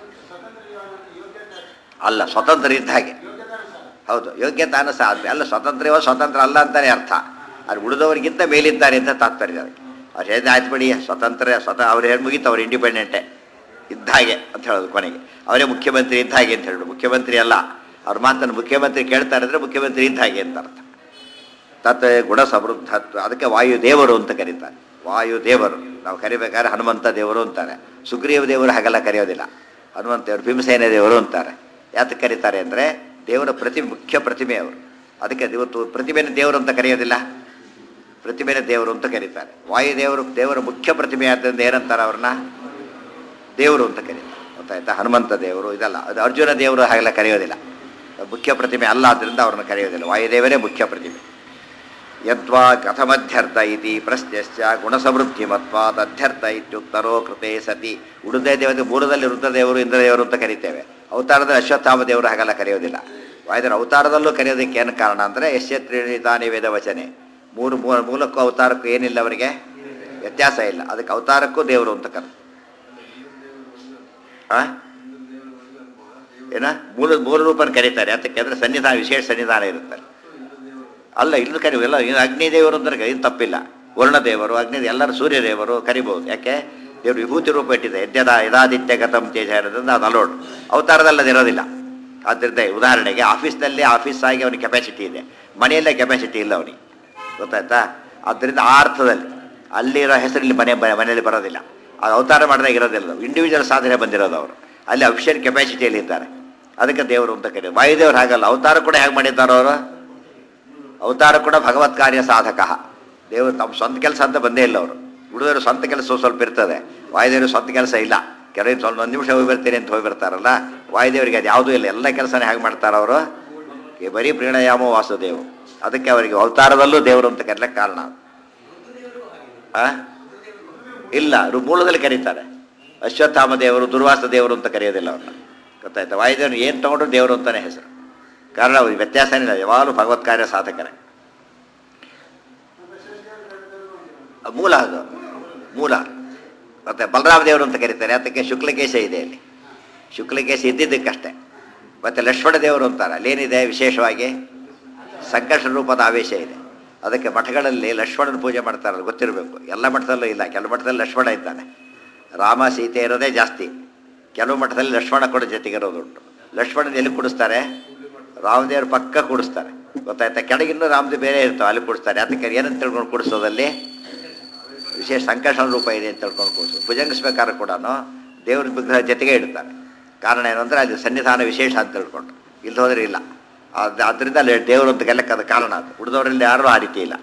ಅಲ್ಲ ಸ್ವತಂತ್ರ ಇದ್ದ ಹಾಗೆ ಹೌದು ಯೋಗ್ಯತಾನು ಸಹ ಆದ್ಮೇಲೆ ಅಲ್ಲ ಸ್ವತಂತ್ರ ಇವ ಸ್ವತಂತ್ರ ಅಲ್ಲ ಅಂತಲೇ ಅರ್ಥ ಅದು ಉಳಿದವರಿಗಿಂತ ಮೇಲಿದ್ದಾರೆ ಅಂತ ತಾತ್ಪರ್ಯ ಅದಕ್ಕೆ ಅವ್ರು ಹೇಳಿದ ಆಯ್ತು ಬಿಡಿ ಸ್ವತಂತ್ರ ಸ್ವತಃ ಅವ್ರು ಹೇಳಿ ಮುಗೀತು ಅವ್ರು ಇಂಡಿಪೆಂಡೆಂಟೇ ಇದ್ದ ಹಾಗೆ ಅಂತ ಹೇಳೋದು ಕೊನೆಗೆ ಅವರೇ ಮುಖ್ಯಮಂತ್ರಿ ಇದ್ದ ಹಾಗೆ ಅಂತ ಹೇಳೋದು ಮುಖ್ಯಮಂತ್ರಿ ಅಲ್ಲ ಅವ್ರ ಮಾತನ್ನು ಮುಖ್ಯಮಂತ್ರಿ ಕೇಳ್ತಾರೆ ಅಂದರೆ ಮುಖ್ಯಮಂತ್ರಿ ಇದ್ದ ಹಾಗೆ ಅಂತ ಅರ್ಥ ತತ್ ಗುಣ ಸಮೃದ್ಧತ್ವ ಅದಕ್ಕೆ ವಾಯುದೇವರು ಅಂತ ಕರೀತಾರೆ ವಾಯುದೇವರು ನಾವು ಕರಿಬೇಕಾದ್ರೆ ಹನುಮಂತ ದೇವರು ಅಂತಾರೆ ಸುಗ್ರೀವ ದೇವರು ಹಾಗೆಲ್ಲ ಕರೆಯೋದಿಲ್ಲ ಹನುಮಂತ ದೇವರು ಭೀಮಸೇನ ದೇವರು ಅಂತಾರೆ ಯಾತಕ್ಕೆ ಕರೀತಾರೆ ಅಂದರೆ ದೇವರ ಪ್ರತಿ ಮುಖ್ಯ ಪ್ರತಿಮೆ ಅವರು ಅದಕ್ಕೆ ಇವತ್ತು ಪ್ರತಿಮೆನ ದೇವರು ಅಂತ ಕರೆಯೋದಿಲ್ಲ ಪ್ರತಿಮೆನ ದೇವರು ಅಂತ ಕರೀತಾರೆ ವಾಯುದೇವರು ದೇವರ ಮುಖ್ಯ ಪ್ರತಿಮೆ ಆದ್ದರಿಂದ ಏನಂತಾರೆ ಅವ್ರನ್ನ ದೇವರು ಅಂತ ಕರೀತಾರೆ ಗೊತ್ತಾಯ್ತಾ ಹನುಮಂತ ದೇವರು ಇದಲ್ಲ ಅದು ಅರ್ಜುನ ದೇವರು ಹಾಗೆಲ್ಲ ಕರೆಯೋದಿಲ್ಲ ಮುಖ್ಯ ಪ್ರತಿಮೆ ಅಲ್ಲ ಆದ್ದರಿಂದ ಅವ್ರನ್ನ ಕರೆಯೋದಿಲ್ಲ ವಾಯುದೇವರೇ ಮುಖ್ಯ ಪ್ರತಿಮೆ ಯದ್ವಾ ಕಥಮಧ್ಯರ್ಥ ಇತಿ ಪ್ರಶ್ನೆಶ್ಚ ಗುಣಸಮೃದ್ಧಿಮತ್ವಾದ್ ಅಧ್ಯರ್ಥ ಇತ್ಯುತ್ತರೋ ಕೃತೆ ಸತಿ ಉಳಿದೇ ದೇವತೆ ಮೂಲದಲ್ಲಿ ರುದ್ರದೇವರು ಇಂದ್ರದೇವರು ಅಂತ ಕರಿತೇವೆ ಅವತಾರದಲ್ಲಿ ಅಶ್ವತ್ಥಾಮ ದೇವರು ಹಾಗೆಲ್ಲ ಕರೆಯೋದಿಲ್ಲ ವಾಯುದೇವರು ಅವತಾರದಲ್ಲೂ ಕರೆಯೋದಕ್ಕೆ ಏನು ಕಾರಣ ಅಂದರೆ ಯಶ್ಯತ್ರಿಣಿತಾನಿ ವೇದ ವಚನೆ ಮೂರು ಮೂಲ ಮೂಲಕ್ಕೂ ಅವತಾರಕ್ಕೂ ಏನಿಲ್ಲ ಅವರಿಗೆ ವ್ಯತ್ಯಾಸ ಇಲ್ಲ ಅದಕ್ಕೆ ಅವತಾರಕ್ಕೂ ದೇವರು ಅಂತ ಕರೆ ಆ ಏನ ಮೂಲ ಮೂಲ ರೂಪನ ಕರೀತಾರೆ ಅದಕ್ಕೆ ಅಂದರೆ ಸನ್ನಿಧಾನ ವಿಶೇಷ ಸನ್ನಿಧಾನ ಇರುತ್ತಾರೆ ಅಲ್ಲ ಇಲ್ಲೂ ಕರಿಬೋಲ್ಲ ಇನ್ನು ಅಗ್ನಿದೇವರು ಅಂದ್ರೆ ಏನು ತಪ್ಪಿಲ್ಲ ವರುಣದೇವರು ಅಗ್ನಿ ಎಲ್ಲರೂ ಸೂರ್ಯದೇವರು ಕರಿಬಹುದು ಯಾಕೆ ದೇವರು ವಿಭೂತಿ ರೂಪ ಇಟ್ಟಿದೆ ಯದ್ಯದ ಯದಾದಿತ್ಯ ಗತಂ ತೇಜ ಇರೋದ್ರಿಂದ ಅದು ಅಲೋಡ್ ಅವತಾರದಲ್ಲಿ ಅದು ಇರೋದಿಲ್ಲ ಆದ್ದರಿಂದ ಉದಾಹರಣೆಗೆ ಆಫೀಸ್ನಲ್ಲಿ ಆಫೀಸ್ ಆಗಿ ಅವನಿಗೆ ಕೆಪಾಸಿಟಿ ಇದೆ ಮನೆಯಲ್ಲೇ ಕೆಪಾಸಿಟಿ ಇಲ್ಲ ಅವನಿಗೆ ಗೊತ್ತಾಯ್ತಾ ಆದ್ದರಿಂದ ಆ ಅರ್ಥದಲ್ಲಿ ಅಲ್ಲಿರೋ ಹೆಸರು ಇಲ್ಲಿ ಮನೆ ಮನೆಯಲ್ಲಿ ಬರೋದಿಲ್ಲ ಅದು ಅವತಾರ ಮಾಡಿದಾಗ ಇರೋದಿಲ್ಲ ಇಂಡಿವಿಜುವಲ್ ಸಾಧನೆ ಬಂದಿರೋದು ಅವರು ಅಲ್ಲಿ ಅಫಿಷಿಯಲ್ ಕೆಪಾಸಿಟಿಯಲ್ಲಿ ಇದ್ದಾರೆ ಅದಕ್ಕೆ ದೇವರು ಅಂತ ಕರೀತಾರೆ ವಾಯುದೇವರು ಹಾಗಲ್ಲ ಅವತಾರ ಕೂಡ ಹೇಗೆ ಮಾಡಿದ್ದಾರೆ ಅವರು ಅವತಾರ ಕೂಡ ಭಗವತ್ ಕಾರ್ಯ ಸಾಧಕ ದೇವರು ತಮ್ಮ ಸ್ವಂತ ಕೆಲಸ ಅಂತ ಬಂದೇ ಇಲ್ಲ ಅವರು ಹುಡುಗರು ಸ್ವಂತ ಕೆಲಸ ಸ್ವಲ್ಪ ಇರ್ತದೆ ವಾಯುದೇವರು ಸ್ವಂತ ಕೆಲಸ ಇಲ್ಲ ಕೆಲವರು ಸ್ವಲ್ಪ ಒಂದು ನಿಮಿಷ ಹೋಗಿ ಬರ್ತೀನಿ ಅಂತ ಹೋಗಿ ಬರ್ತಾರಲ್ಲ ವಾಯುದೇವರಿಗೆ ಅದು ಯಾವುದೂ ಇಲ್ಲ ಎಲ್ಲ ಕೆಲಸನೇ ಹೇಗೆ ಮಾಡ್ತಾರೆ ಅವರು ಈ ಬರೀ ಪ್ರೀಣಯಾಮ ವಾಸುದೇವ್ ಅದಕ್ಕೆ ಅವರಿಗೆ ಅವತಾರದಲ್ಲೂ ದೇವರು ಅಂತ ಕರೀಲಿಕ್ಕೆ ಕಾರಣ ಆ? ಇಲ್ಲ ರು- ಮೂಲದಲ್ಲಿ ಕರೀತಾರೆ ಅಶ್ವತ್ಥಾಮ ದೇವರು ದುರ್ವಾಸ ದೇವರು ಅಂತ ಕರೆಯೋದಿಲ್ಲ ಅವ್ರನ್ನ ಗೊತ್ತಾಯ್ತಾ ವಾಯುದೇವರು ಏನು ತಗೊಂಡ್ರು ದೇವರು ಅಂತಲೇ ಹೆಸರು ಕಾರಣ ಅವ್ರಿಗೆ ವ್ಯತ್ಯಾಸ ಏನಿಲ್ಲ ಯಾವಾಗಲೂ ಭಗವತ್ ಕಾರ್ಯ ಸಾಧಕರೇ ಅದು ಮೂಲ ಅದು ಮೂಲ ಮತ್ತೆ ಬಲರಾಮ ದೇವರು ಅಂತ ಕರೀತಾರೆ ಅದಕ್ಕೆ ಶುಕ್ಲಕೇಶ ಇದೆ ಅಲ್ಲಿ ಶುಕ್ಲಕೇಶ ಇದ್ದಿದ್ದಕ್ಕಷ್ಟೇ ಮತ್ತು ಲಕ್ಷ್ಮಣ ದೇವರು ಅಂತಾರೆ ಅಲ್ಲೇನಿದೆ ವಿಶೇಷವಾಗಿ ಸಂಕಷ್ಟ ರೂಪದ ಆವೇಶ ಇದೆ ಅದಕ್ಕೆ ಮಠಗಳಲ್ಲಿ ಲಕ್ಷ್ಮಣನ ಪೂಜೆ ಮಾಡ್ತಾರಲ್ಲ ಗೊತ್ತಿರಬೇಕು ಎಲ್ಲ ಮಠದಲ್ಲೂ ಇಲ್ಲ ಕೆಲವು ಮಠದಲ್ಲಿ ಲಕ್ಷ್ಮಣ ಇದ್ದಾನೆ ರಾಮ ಸೀತೆ ಇರೋದೇ ಜಾಸ್ತಿ ಕೆಲವು ಮಠದಲ್ಲಿ ಲಕ್ಷ್ಮಣ ಕೂಡ ಜೊತೆಗಿರೋದುಂಟು ಲಕ್ಷ್ಮಣನ ಎಲ್ಲಿ ಕೂಡಿಸ್ತಾರೆ ರಾಮದೇವ್ರ ಪಕ್ಕ ಕೂಡಿಸ್ತಾರೆ ಗೊತ್ತಾಯ್ತಾ ಕೆಳಗಿನ್ನೂ ರಾಮದೇವ್ ಬೇರೆ ಇರ್ತಾವೆ ಅಲ್ಲಿ ಕೂಡಿಸ್ತಾರೆ ಅದಕ್ಕೆ ಏನಂತ ತಿಳ್ಕೊಂಡು ಕೂಡಿಸೋದಲ್ಲಿ ವಿಶೇಷ ಸಂಕರ್ಷಣ ರೂಪ ಇದೆ ಅಂತ ತಿಳ್ಕೊಂಡು ಕೂಡಿಸು ಭುಜಂಗಿಸ್ಬೇಕಾದ್ರೆ ಕೂಡ ದೇವ್ರ ವಿಗ್ರಹ ಜೊತೆಗೆ ಇಡ್ತಾರೆ ಕಾರಣ ಏನು ಅಂದರೆ ಅಲ್ಲಿ ಸನ್ನಿಧಾನ ವಿಶೇಷ ಅಂತ ತಿಳ್ಕೊಂಡು ಇಲ್ಲಿ ಹೋದ್ರೆ ಇಲ್ಲ ಅದು ಅದರಿಂದ ಅಲ್ಲಿ ದೇವರು ಅಂತ ಗೆಲ್ಲಕ್ಕೆ ಅದು ಕಾರಣ ಅದು ಉಳಿದವರಲ್ಲಿ ಯಾರೂ ಆ ರೀತಿ ಇಲ್ಲ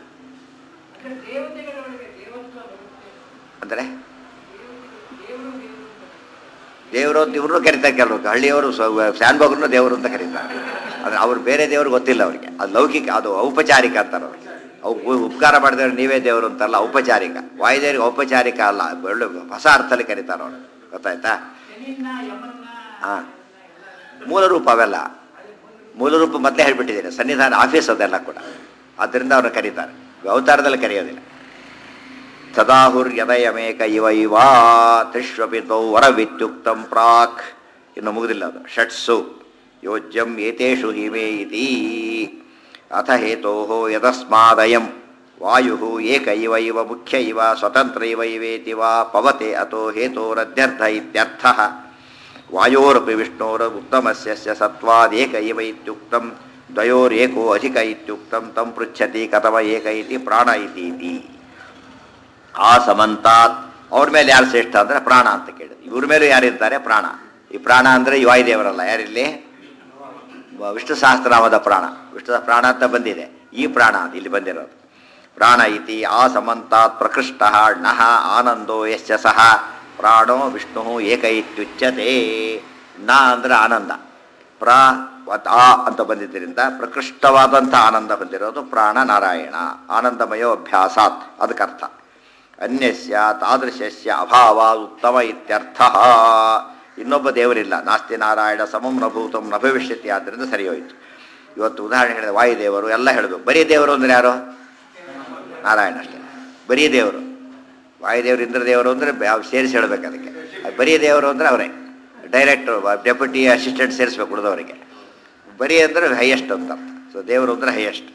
ಅಂದರೆ ದೇವರು ಅಂತ ಇವ್ರನ್ನೂ ಕರೀತಾರೆ ಕೆಲವರು ಹಳ್ಳಿಯವರು ಶಾನ್ಭೋಗರನ್ನು ದೇವರು ಅಂತ ಕರೀತಾರೆ ಆದರೆ ಅವ್ರು ಬೇರೆ ದೇವರು ಗೊತ್ತಿಲ್ಲ ಅವರಿಗೆ ಅದು ಲೌಕಿಕ ಅದು ಔಪಚಾರಿಕ ಅಂತಾರೆ ಅವ್ರಿಗೆ ಅವು ಉಪಕಾರ ಮಾಡಿದವ್ರು ನೀವೇ ದೇವರು ಅಂತಲ್ಲ ಔಪಚಾರಿಕ ವಾಯುದೇವರಿಗೆ ಔಪಚಾರಿಕ ಅಲ್ಲ ಒಳ್ಳೆ ಹೊಸ ಅರ್ಥದಲ್ಲಿ ಕರೀತಾರೆ ಅವರು ಗೊತ್ತಾಯ್ತಾ ಹಾಂ ಮೂಲ ರೂಪ ಅವೆಲ್ಲ ಮೂಲ ರೂಪ ಮೊದಲೇ ಹೇಳ್ಬಿಟ್ಟಿದ್ದೀನಿ ಸನ್ನಿಧಾನ ಆಫೀಸ್ ಅದೆಲ್ಲ ಕೂಡ ಆದ್ದರಿಂದ ಅವ್ರನ್ನ ಕರೀತಾರೆ ಅವತಾರದಲ್ಲಿ ಕರೆಯೋದಿಲ್ಲ ಸದಾಹುರ್ಯದಯಮೇಕ ಇವ ಇವ ತ್ರಿಶ್ವಪಿ ತೌ ವರವಿತ್ಯುಕ್ತಂ ಪ್ರಾಕ್ ಇನ್ನು ಮುಗುದಿಲ್ಲ ಅದು ಷಟ್ಸು ಯೋಜ್ಯಂ ಏತೇಷು ಹಿಮೇ ಇತಿ ಅಥ ಹೇತೋ ಯದಸ್ಮಾದಯಂ ವಾಯು ಏಕ ಇವ ಇವ ಮುಖ್ಯ ಇವ ಸ್ವತಂತ್ರ ಇವ ಇವೇತಿ ವಾ ಪವತೆ ಅಥೋ ಹೇತೋರಧ್ಯರ್ಥ ಇತ್ಯರ್ಥ ವಾಯೋರಪಿ ವಿಷ್ಣೋರ ಉತ್ತಮಸ್ಯ ಸತ್ವಾದೇಕ ಇವ ಇತ್ಯುಕ್ತಂ ದ್ವಯೋರೇಕೋ ಅಧಿಕ ಇತ್ಯುಕ್ತಂ ತಂ ಪೃಚ್ಛತಿ ಕಥವ ಏಕ ಇತಿ ಪ್ರಾಣ ಇತಿ ಆ ಸಮಂತಾತ್ ಅವ್ರ ಮೇಲೆ ಯಾರು ಶ್ರೇಷ್ಠ ಅಂದರೆ ಪ್ರಾಣ ಅಂತ ಕೇಳಿದ್ರು ಇವ್ರ ಮೇಲೂ ಯಾರಿರ್ತಾರೆ ಪ್ರಾಣ ಈ ಪ್ರಾಣ ಅಂದರೆ ಈ ವಾಯುದೇವರಲ್ಲ ಯಾರಿಲ್ಲಿ ವ- ವಿಷ್ಣು ಸಹಸ್ರನಾಮದ ಪ್ರಾಣ ವಿಷ್ಣು ಪ್ರಾಣ ಅಂತ ಬಂದಿದೆ ಈ ಪ್ರಾಣ ಅಂತ ಇಲ್ಲಿ ಬಂದಿರೋದು ಪ್ರಾಣ ಇತಿ ಆ ಸಮಂತಾತ್ ಪ್ರಕೃಷ್ಟ ಣಃ ಆನಂದೋ ಯಶ್ಚ ಸಹ ಪ್ರಾಣೋ ವಿಷ್ಣು ಏಕ ಇತ್ಯುಚ್ಯತೆ ನ ಅಂದ್ರೆ ಆನಂದ ಪ್ರ ವತ್ ಆ ಅಂತ ಬಂದಿದ್ದರಿಂದ ಪ್ರಕೃಷ್ಟವಾದಂಥ ಆನಂದ ಹೊಂದಿರೋದು ಪ್ರಾಣ ನಾರಾಯಣ ಆನಂದಮಯೋ ಅಭ್ಯಾಸಾತ್ ಅದಕ್ಕರ್ಥ ಅನ್ಯಸ್ಯ ತಾದೃಶಸ್ಯ ಅಭಾವ ಉತ್ತಮ ಇತ್ಯರ್ಥ ಇನ್ನೊಬ್ಬ ದೇವರಿಲ್ಲ ನಾಸ್ತಿ ನಾರಾಯಣ ಸಮಂ ನಭೂತಂ ನ ಭವಿಷ್ಯತಿ ಆದ್ದರಿಂದ ಸರಿ ಹೋಯಿತು ಇವತ್ತು ಉದಾಹರಣೆ ಹೇಳಿದ ವಾಯುದೇವರು ಎಲ್ಲ ಹೇಳಬೇಕು ಬರೀ ದೇವರು ಅಂದ್ರೆ ಯಾರು ನಾರಾಯಣ ಅಷ್ಟೇ ಬರೀ ದೇವರು ವಾಯುದೇವರು ಇಂದ್ರದೇವರು ಅಂದರೆ ಸೇರಿಸಿ ಹೇಳಬೇಕು ಅದಕ್ಕೆ ಅದು ಬರೀ ದೇವರು ಅಂದರೆ ಅವರೇ ಡೈರೆಕ್ಟ್ರು ಡೆಪ್ಯೂಟಿ ಅಸಿಸ್ಟೆಂಟ್ ಸೇರಿಸ್ಬೇಕು ಉಳಿದವರಿಗೆ ಬರೀ ಅಂದರೆ ಹೈಯೆಸ್ಟ್ ಅಂತ ಅರ್ಥ ಸೊ ದೇವರು ಅಂದರೆ ಹೈಯೆಸ್ಟ್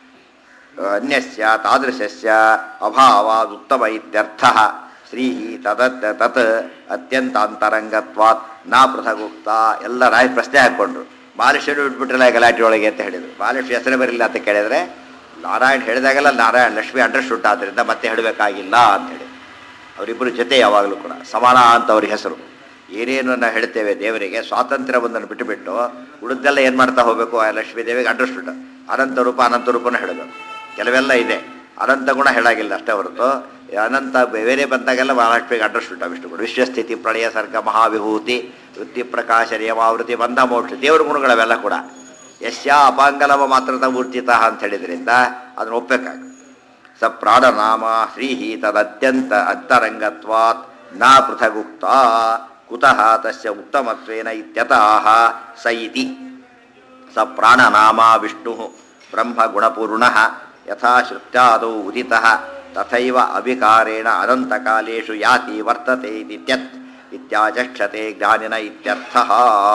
ಅನ್ಯಸ್ಯ ತಾದೃಶಸ್ಯ ಅಭಾವ ಉತ್ತಮ ಇತ್ಯರ್ಥ ಶ್ರೀ ತದತ್ ತತ್ ಅತ್ಯಂತ ಅಂತರಂಗತ್ವಾತ್ ನಾ ಪೃಥಗುಕ್ತ ಎಲ್ಲ ರಾಯ ಪ್ರಶ್ನೆ ಹಾಕ್ಕೊಂಡ್ರು ಬಾಲಕೃಷ್ಣ ಬಿಟ್ಬಿಟ್ರಲ್ಲ ಗಲಾಟೆ ಒಳಗೆ ಅಂತ ಹೇಳಿದ್ರು ಬಾಲಕೃಷ್ಣ ಹೆಸರೇ ಬರಲಿಲ್ಲ ಅಂತ ಕೇಳಿದ್ರೆ ನಾರಾಯಣ ಹೇಳಿದಾಗೆಲ್ಲ ನಾರಾಯಣ ಲಕ್ಷ್ಮಿ ಅಂಡರ್ಸ್ಟುಡ್ ಆದ್ದರಿಂದ ಮತ್ತೆ ಹೇಳಬೇಕಾಗಿಲ್ಲ ಅಂತೇಳಿ ಅವರಿಬ್ಬರು ಜೊತೆ ಯಾವಾಗಲೂ ಕೂಡ ಸಮಾನ ಅಂತ ಅವ್ರ ಹೆಸರು ಏನೇನು ನಾವು ಹೇಳ್ತೇವೆ ದೇವರಿಗೆ ಸ್ವಾತಂತ್ರ್ಯ ಒಂದನ್ನು ಬಿಟ್ಟುಬಿಟ್ಟು ಉಳಿದೆಲ್ಲ ಏನು ಮಾಡ್ತಾ ಹೋಗಬೇಕು ಆ ಲಕ್ಷ್ಮೀ ದೇವಿಗೆ ಅಂಡರ್ಸ್ಟುಡ್ ಅನಂತ ರೂಪ ಅನಂತ ರೂಪನ ಹೇಳಬೇಕು ಕೆಲವೆಲ್ಲ ಇದೆ ಅನಂತ ಗುಣ ಹೇಳಾಗಿಲ್ಲ ಅಷ್ಟೇ ಹೊರತು ಅನಂತ ಬೇರೆ ಬಂದಾಗೆಲ್ಲ ಮಹಾಲಕ್ಷ್ಮಿಗೆ ಅಂಡರ್ಸ್ಟುಡ್ ಅವಿಷ್ಟು ಕೂಡ ವಿಶ್ವಸ್ಥಿತಿ ಪ್ರಳಯ ಸರ್ಗ ಮಹಾವಿಭೂತಿ ವೃತ್ತಿ ಪ್ರಕಾಶ ನಿಯಮಾವೃತಿ ಬಂಧ ಮೋಕ್ಷ ದೇವರ ಗುಣಗಳವೆಲ್ಲ ಕೂಡ ಯಶ್ಯ ಅಪಾಂಗಲವ ಮಾತ್ರದ ಮೂರ್ತಿತ ಅಂತ ಹೇಳಿದ್ರಿಂದ ಅದನ್ನು ಒಪ್ಪಬೇಕಾಗ ಸ ಪ್ರಾಣನಾಮ ಶ್ರೀಹಿ ತದತ್ಯಂತ ಅಂತರಂಗತ್ವಾತ್ ನ ಪೃಥಗುಕ್ತ ಕುತಃ ತಸ್ಯ ಉತ್ತಮತ್ವೇನ ಇತ್ಯತಃ ಸ ಇತಿ ಸ ಪ್ರಾಣನಾಮ ವಿಷ್ಣು ಬ್ರಹ್ಮ ಗುಣಪೂರ್ಣ ಯಥಾ ಶ್ರುತ್ಯಾದೌ ಉದಿತಃ ತಥೈವ ಅವಿಕಾರೇಣ ಅನಂತಕಾಲೇಷು ಯಾತಿ ವರ್ತತೆ ಇತ್ಯತ್ ಇತ್ಯಾಚಕ್ಷತೆ ಜ್ಞಾನಿನ ಇತ್ಯರ್ಥಃ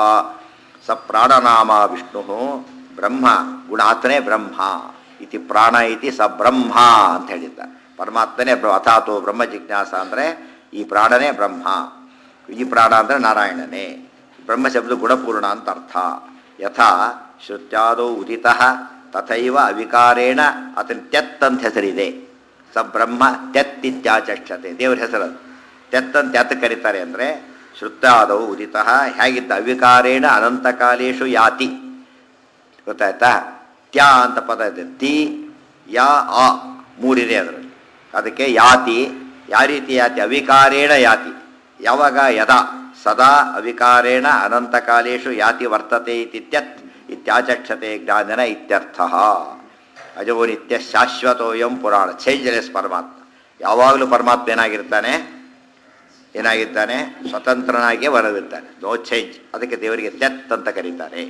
ಸ ಪ್ರಾಣನಾಮ ವಿಷ್ಣು ಬ್ರಹ್ಮ ಗುಣಾತ್ಮನೇ ಬ್ರಹ್ಮ ಇತಿ ಪ್ರಾಣ ಇತಿ ಸ ಬ್ರಹ್ಮ ಅಂತ ಹೇಳಿದ್ದ ಪರಮಾತ್ಮನೇ ಬ್ರ ಅಥಾತು ಬ್ರಹ್ಮ ಜಿಜ್ಞಾಸ ಅಂದರೆ ಈ ಪ್ರಾಣನೇ ಬ್ರಹ್ಮ ಈ ಪ್ರಾಣ ಅಂದರೆ ನಾರಾಯಣನೇ ಬ್ರಹ್ಮ ಶಬ್ದ ಗುಣಪೂರ್ಣ ಅಂತ ಅರ್ಥ ಯಥಾ ಶ್ರುತ್ಯಾದೌ ಉದಿತಃ ತಥೈವ ಅವಿಕಾರೇಣ ಆತನ ತ್ಯತ್ ಅಂತ ಹೆಸರಿದೆ ಸ ಬ್ರಹ್ಮ ತ್ಯತ್ ಇತ್ಯಾಚಕ್ಷತೆ ದೇವ್ರ ಹೆಸರು ತ್ಯತ್ ಅಂತ ಯಾತ ಕರೀತಾರೆ ಅಂದರೆ ಶ್ರುತ್ಯಾದೌ ಉದಿತಃ ಹೇಗಿದ್ದ ಅವಿಕಾರೇಣ ಅನಂತಕಾಲೇಶು ಯಾತಿ ಗೊತ್ತಾಯ್ತಾ ತ್ಯಾ ಅಂತ ಪದ ಇದೆ ತಿ ಯಾ ಆ ಮೂರಿದೆ ಅದರಲ್ಲಿ ಅದಕ್ಕೆ ಯಾತಿ ಯಾವ ರೀತಿ ಯಾತಿ ಅವಿಕಾರೇಣ ಯಾತಿ ಯಾವಾಗ ಯದಾ ಸದಾ ಅವಿಕಾರೇಣ ಅನಂತಕಾಲೇಶು ಯಾತಿ ವರ್ತತೆ ಇತ್ಯತ್ ಇತ್ಯಾಚಕ್ಷತೆ ಜ್ಞಾನನ ಇತ್ಯರ್ಥ ಅಜೋ ನಿತ್ಯ ಶಾಶ್ವತೋಯಂ ಪುರಾಣ ಚೇಂಜ್ಲೆಸ್ ಪರಮಾತ್ಮ ಯಾವಾಗಲೂ ಪರಮಾತ್ಮ ಏನಾಗಿರ್ತಾನೆ ಏನಾಗಿರ್ತಾನೆ ಸ್ವತಂತ್ರನಾಗಿಯೇ ಹೊರಗಿರ್ತಾನೆ ನೋ ಚೇಂಜ್ ಅದಕ್ಕೆ ದೇವರಿಗೆ ತ್ಯತ್ ಅಂತ ಕರೀತಾರೆ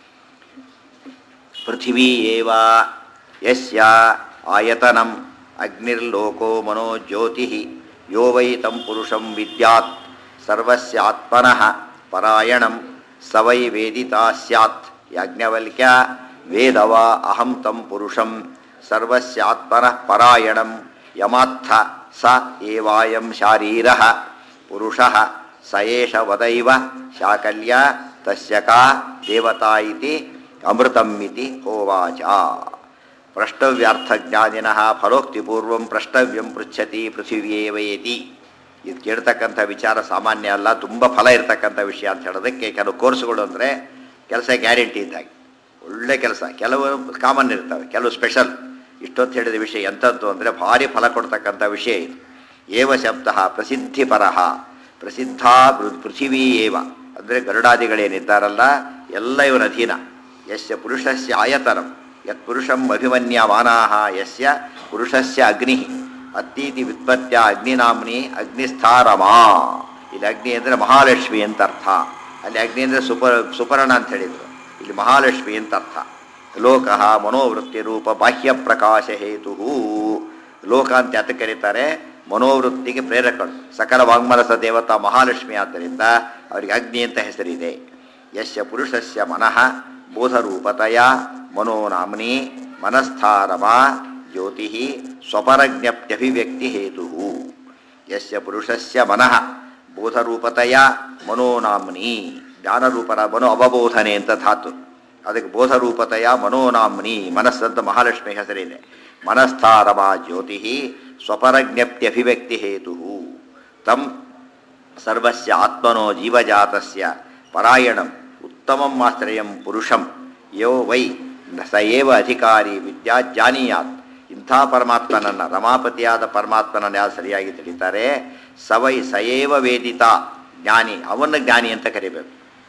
ಪೃಥಿವೀ ಏವ ಯಸ್ಯ ಆಯತನಂ ಅಗ್ನಿರ್ಲೋಕೋ ಮನೋ ಜ್ಯೋತಿ ಯೋ ವೈ ತಂ ಪುರುಷಂ ವಿದ್ಯಾತ್ ಸರ್ವಸ್ಯಾತ್ಮನಃ ಪರಾಯಣಂ ಸ ವೈ ವೇದಿತಾ ಸ್ಯಾತ್ ಯಾಜ್ಞವಲ್ಕ್ಯ ವೇದವ ಅಹಂ ತಂ ಪುರುಷಂ ಸರ್ವಸ್ಯಾತ್ಮನಃ ಪರಾಯಣಂ ಯಮಾತ್ಥ ಸ ಏವಾಯಂ ಶಾರೀರಃ ಪುರುಷಃ ಸ ಏಷ ವದೈವ ಶಾಕಲ್ಯ ತಸ್ಯ ಕಾ ದೇವತಾ ಇತಿ ಅಮೃತಂ ಇತಿ ಹೋವಾಚ ಪ್ರಷ್ಟವ್ಯಾರ್ಥಜ್ಞಾನಿನಃ ಫಲೋಕ್ತಿಪೂರ್ವಂ ಪ್ರಷ್ಟವ್ಯಂ ಪೃಚ್ಛತಿ ಪೃಥಿವ್ಯೇವಯತಿ ಇದು ಕೇಳ್ತಕ್ಕಂಥ ವಿಚಾರ ಸಾಮಾನ್ಯ ಅಲ್ಲ ತುಂಬ ಫಲ ಇರ್ತಕ್ಕಂಥ ವಿಷಯ ಅಂತ ಹೇಳೋದಕ್ಕೆ ಕೆಲವು ಕೋರ್ಸ್ಗಳು ಅಂದರೆ ಕೆಲಸ ಗ್ಯಾರಂಟಿ ಇದ್ದಾಗೆ ಒಳ್ಳೆ ಕೆಲಸ ಕೆಲವು ಕಾಮನ್ ಇರ್ತವೆ ಕೆಲವು ಸ್ಪೆಷಲ್ ಇಷ್ಟೊತ್ತು ಹೇಳಿದ ವಿಷಯ ಎಂಥದ್ದು ಅಂದರೆ ಭಾರಿ ಫಲ ಕೊಡ್ತಕ್ಕಂಥ ವಿಷಯ ಇದು ಏವ ಶಬ್ದ ಪ್ರಸಿದ್ಧಿಪರಃ ಪ್ರಸಿದ್ಧ ಪೃ- ಪೃಥಿವೀ ಏವ ಅಂದರೆ ಗರುಡಾದಿಗಳೇನಿದ್ದಾರಲ್ಲ ಎಲ್ಲ ಇವನ ಅಧೀನ ಯಸ್ಯ ಪುರುಷಸ್ಯ ಆಯತನಂ ಯತ್ ಪುರುಷಂ ಅಭಿಮನ್ಯಮಾನಾಹ ಯಸ್ಯ ಪುರುಷಸ್ಯ ಅಗ್ನಿ ಅತ್ತೀತಿ ವ್ಯುತ್ಪತ್ಯ ಅಗ್ನಿನಾಮ್ನಿ ಅಗ್ನಿಸ್ಥಾರಮಾ ಇಲ್ಲಿ ಅಗ್ನಿ ಅಂದರೆ ಮಹಾಲಕ್ಷ್ಮಿ ಅಂತ ಅರ್ಥ ಅಲ್ಲಿ ಅಗ್ನಿ ಅಂದರೆ ಸುಪರ ಸುಪರ್ಣ ಅಂತ ಹೇಳಿದರು ಇಲ್ಲಿ ಮಹಾಲಕ್ಷ್ಮಿ ಅಂತ ಅರ್ಥ ಲೋಕ ಮನೋವೃತ್ತಿ ರೂಪ ಬಾಹ್ಯ ಪ್ರಕಾಶ ಹೇತು ಲೋಕ ಅಂತ ಯಾತಕ್ಕೆ ಕರೀತಾರೆ ಮನೋವೃತ್ತಿಗೆ ಪ್ರೇರಕರು ಸಕಲ ವಾಂಗ್ಮನಸ ದೇವತಾ ಮಹಾಲಕ್ಷ್ಮಿ ಆದ್ದರಿಂದ ಅವರಿಗೆ ಅಗ್ನಿ ಅಂತ ಹೆಸರಿದೆ ಯಸ್ಯ ಪುರುಷಸ್ಯ ಮನಃ ಬೋಧರೂಪತೆಯ ಮನೋನಾಮ್ನಿ ಮನಸ್ಥಾರಮ ಜ್ಯೋತಿ ಸ್ವಪರಜ್ಞಪ್ತ್ಯಭಿವ್ಯಕ್ತಿ ಹೇತು ಯಸ್ಯ ಪುರುಷಸ್ಯ ಮನಃ ಬೋಧರೂಪತೆಯ ಮನೋನಾಮ್ನಿ ಜ್ಞಾನರೂಪರ ಮನೋ ಅವಬೋಧನೆ ಅಂತ ಧಾತು ಅದಕ್ಕೆ ಬೋಧರೂಪತೆಯ ಮನೋನಾಮ್ನಿ ಮನಸ್ಸಂತ ಮಹಾಲಕ್ಷ್ಮಿ ಹೆಸರಿದೆ ಮನಸ್ಥಾರಮ ಜ್ಯೋತಿ ಸ್ವಪರಜ್ಞಪ್ತ್ಯಭಿವ್ಯಕ್ತಿ ಹೇತು ತಂ ಸರ್ವಸ್ಯ ಆತ್ಮನೋ ಜೀವಜಾತಸ್ಯ ಪರಾಯಣಂ ಉತ್ತಮಂ ಆಶ್ರಯಂ ಪುರುಷಂ ಯೋ ವೈ ಸ ಏವ ಅಧಿಕಾರಿ ವಿದ್ಯಾ ಜಾನೀಯಾತ್ ಇಂಥ ಪರಮಾತ್ಮನನ್ನು ರಮಾಪತಿಯಾದ ಪರಮಾತ್ಮನನ್ನು ಯಾರು ಸರಿಯಾಗಿ ತಿಳಿತಾರೆ ಸ ವೈ ಸ ಏವ ವೇದಿತ ಜ್ಞಾನಿ ಅವನ್ನ ಜ್ಞಾನಿ ಅಂತ ಕರಿಬೇಕು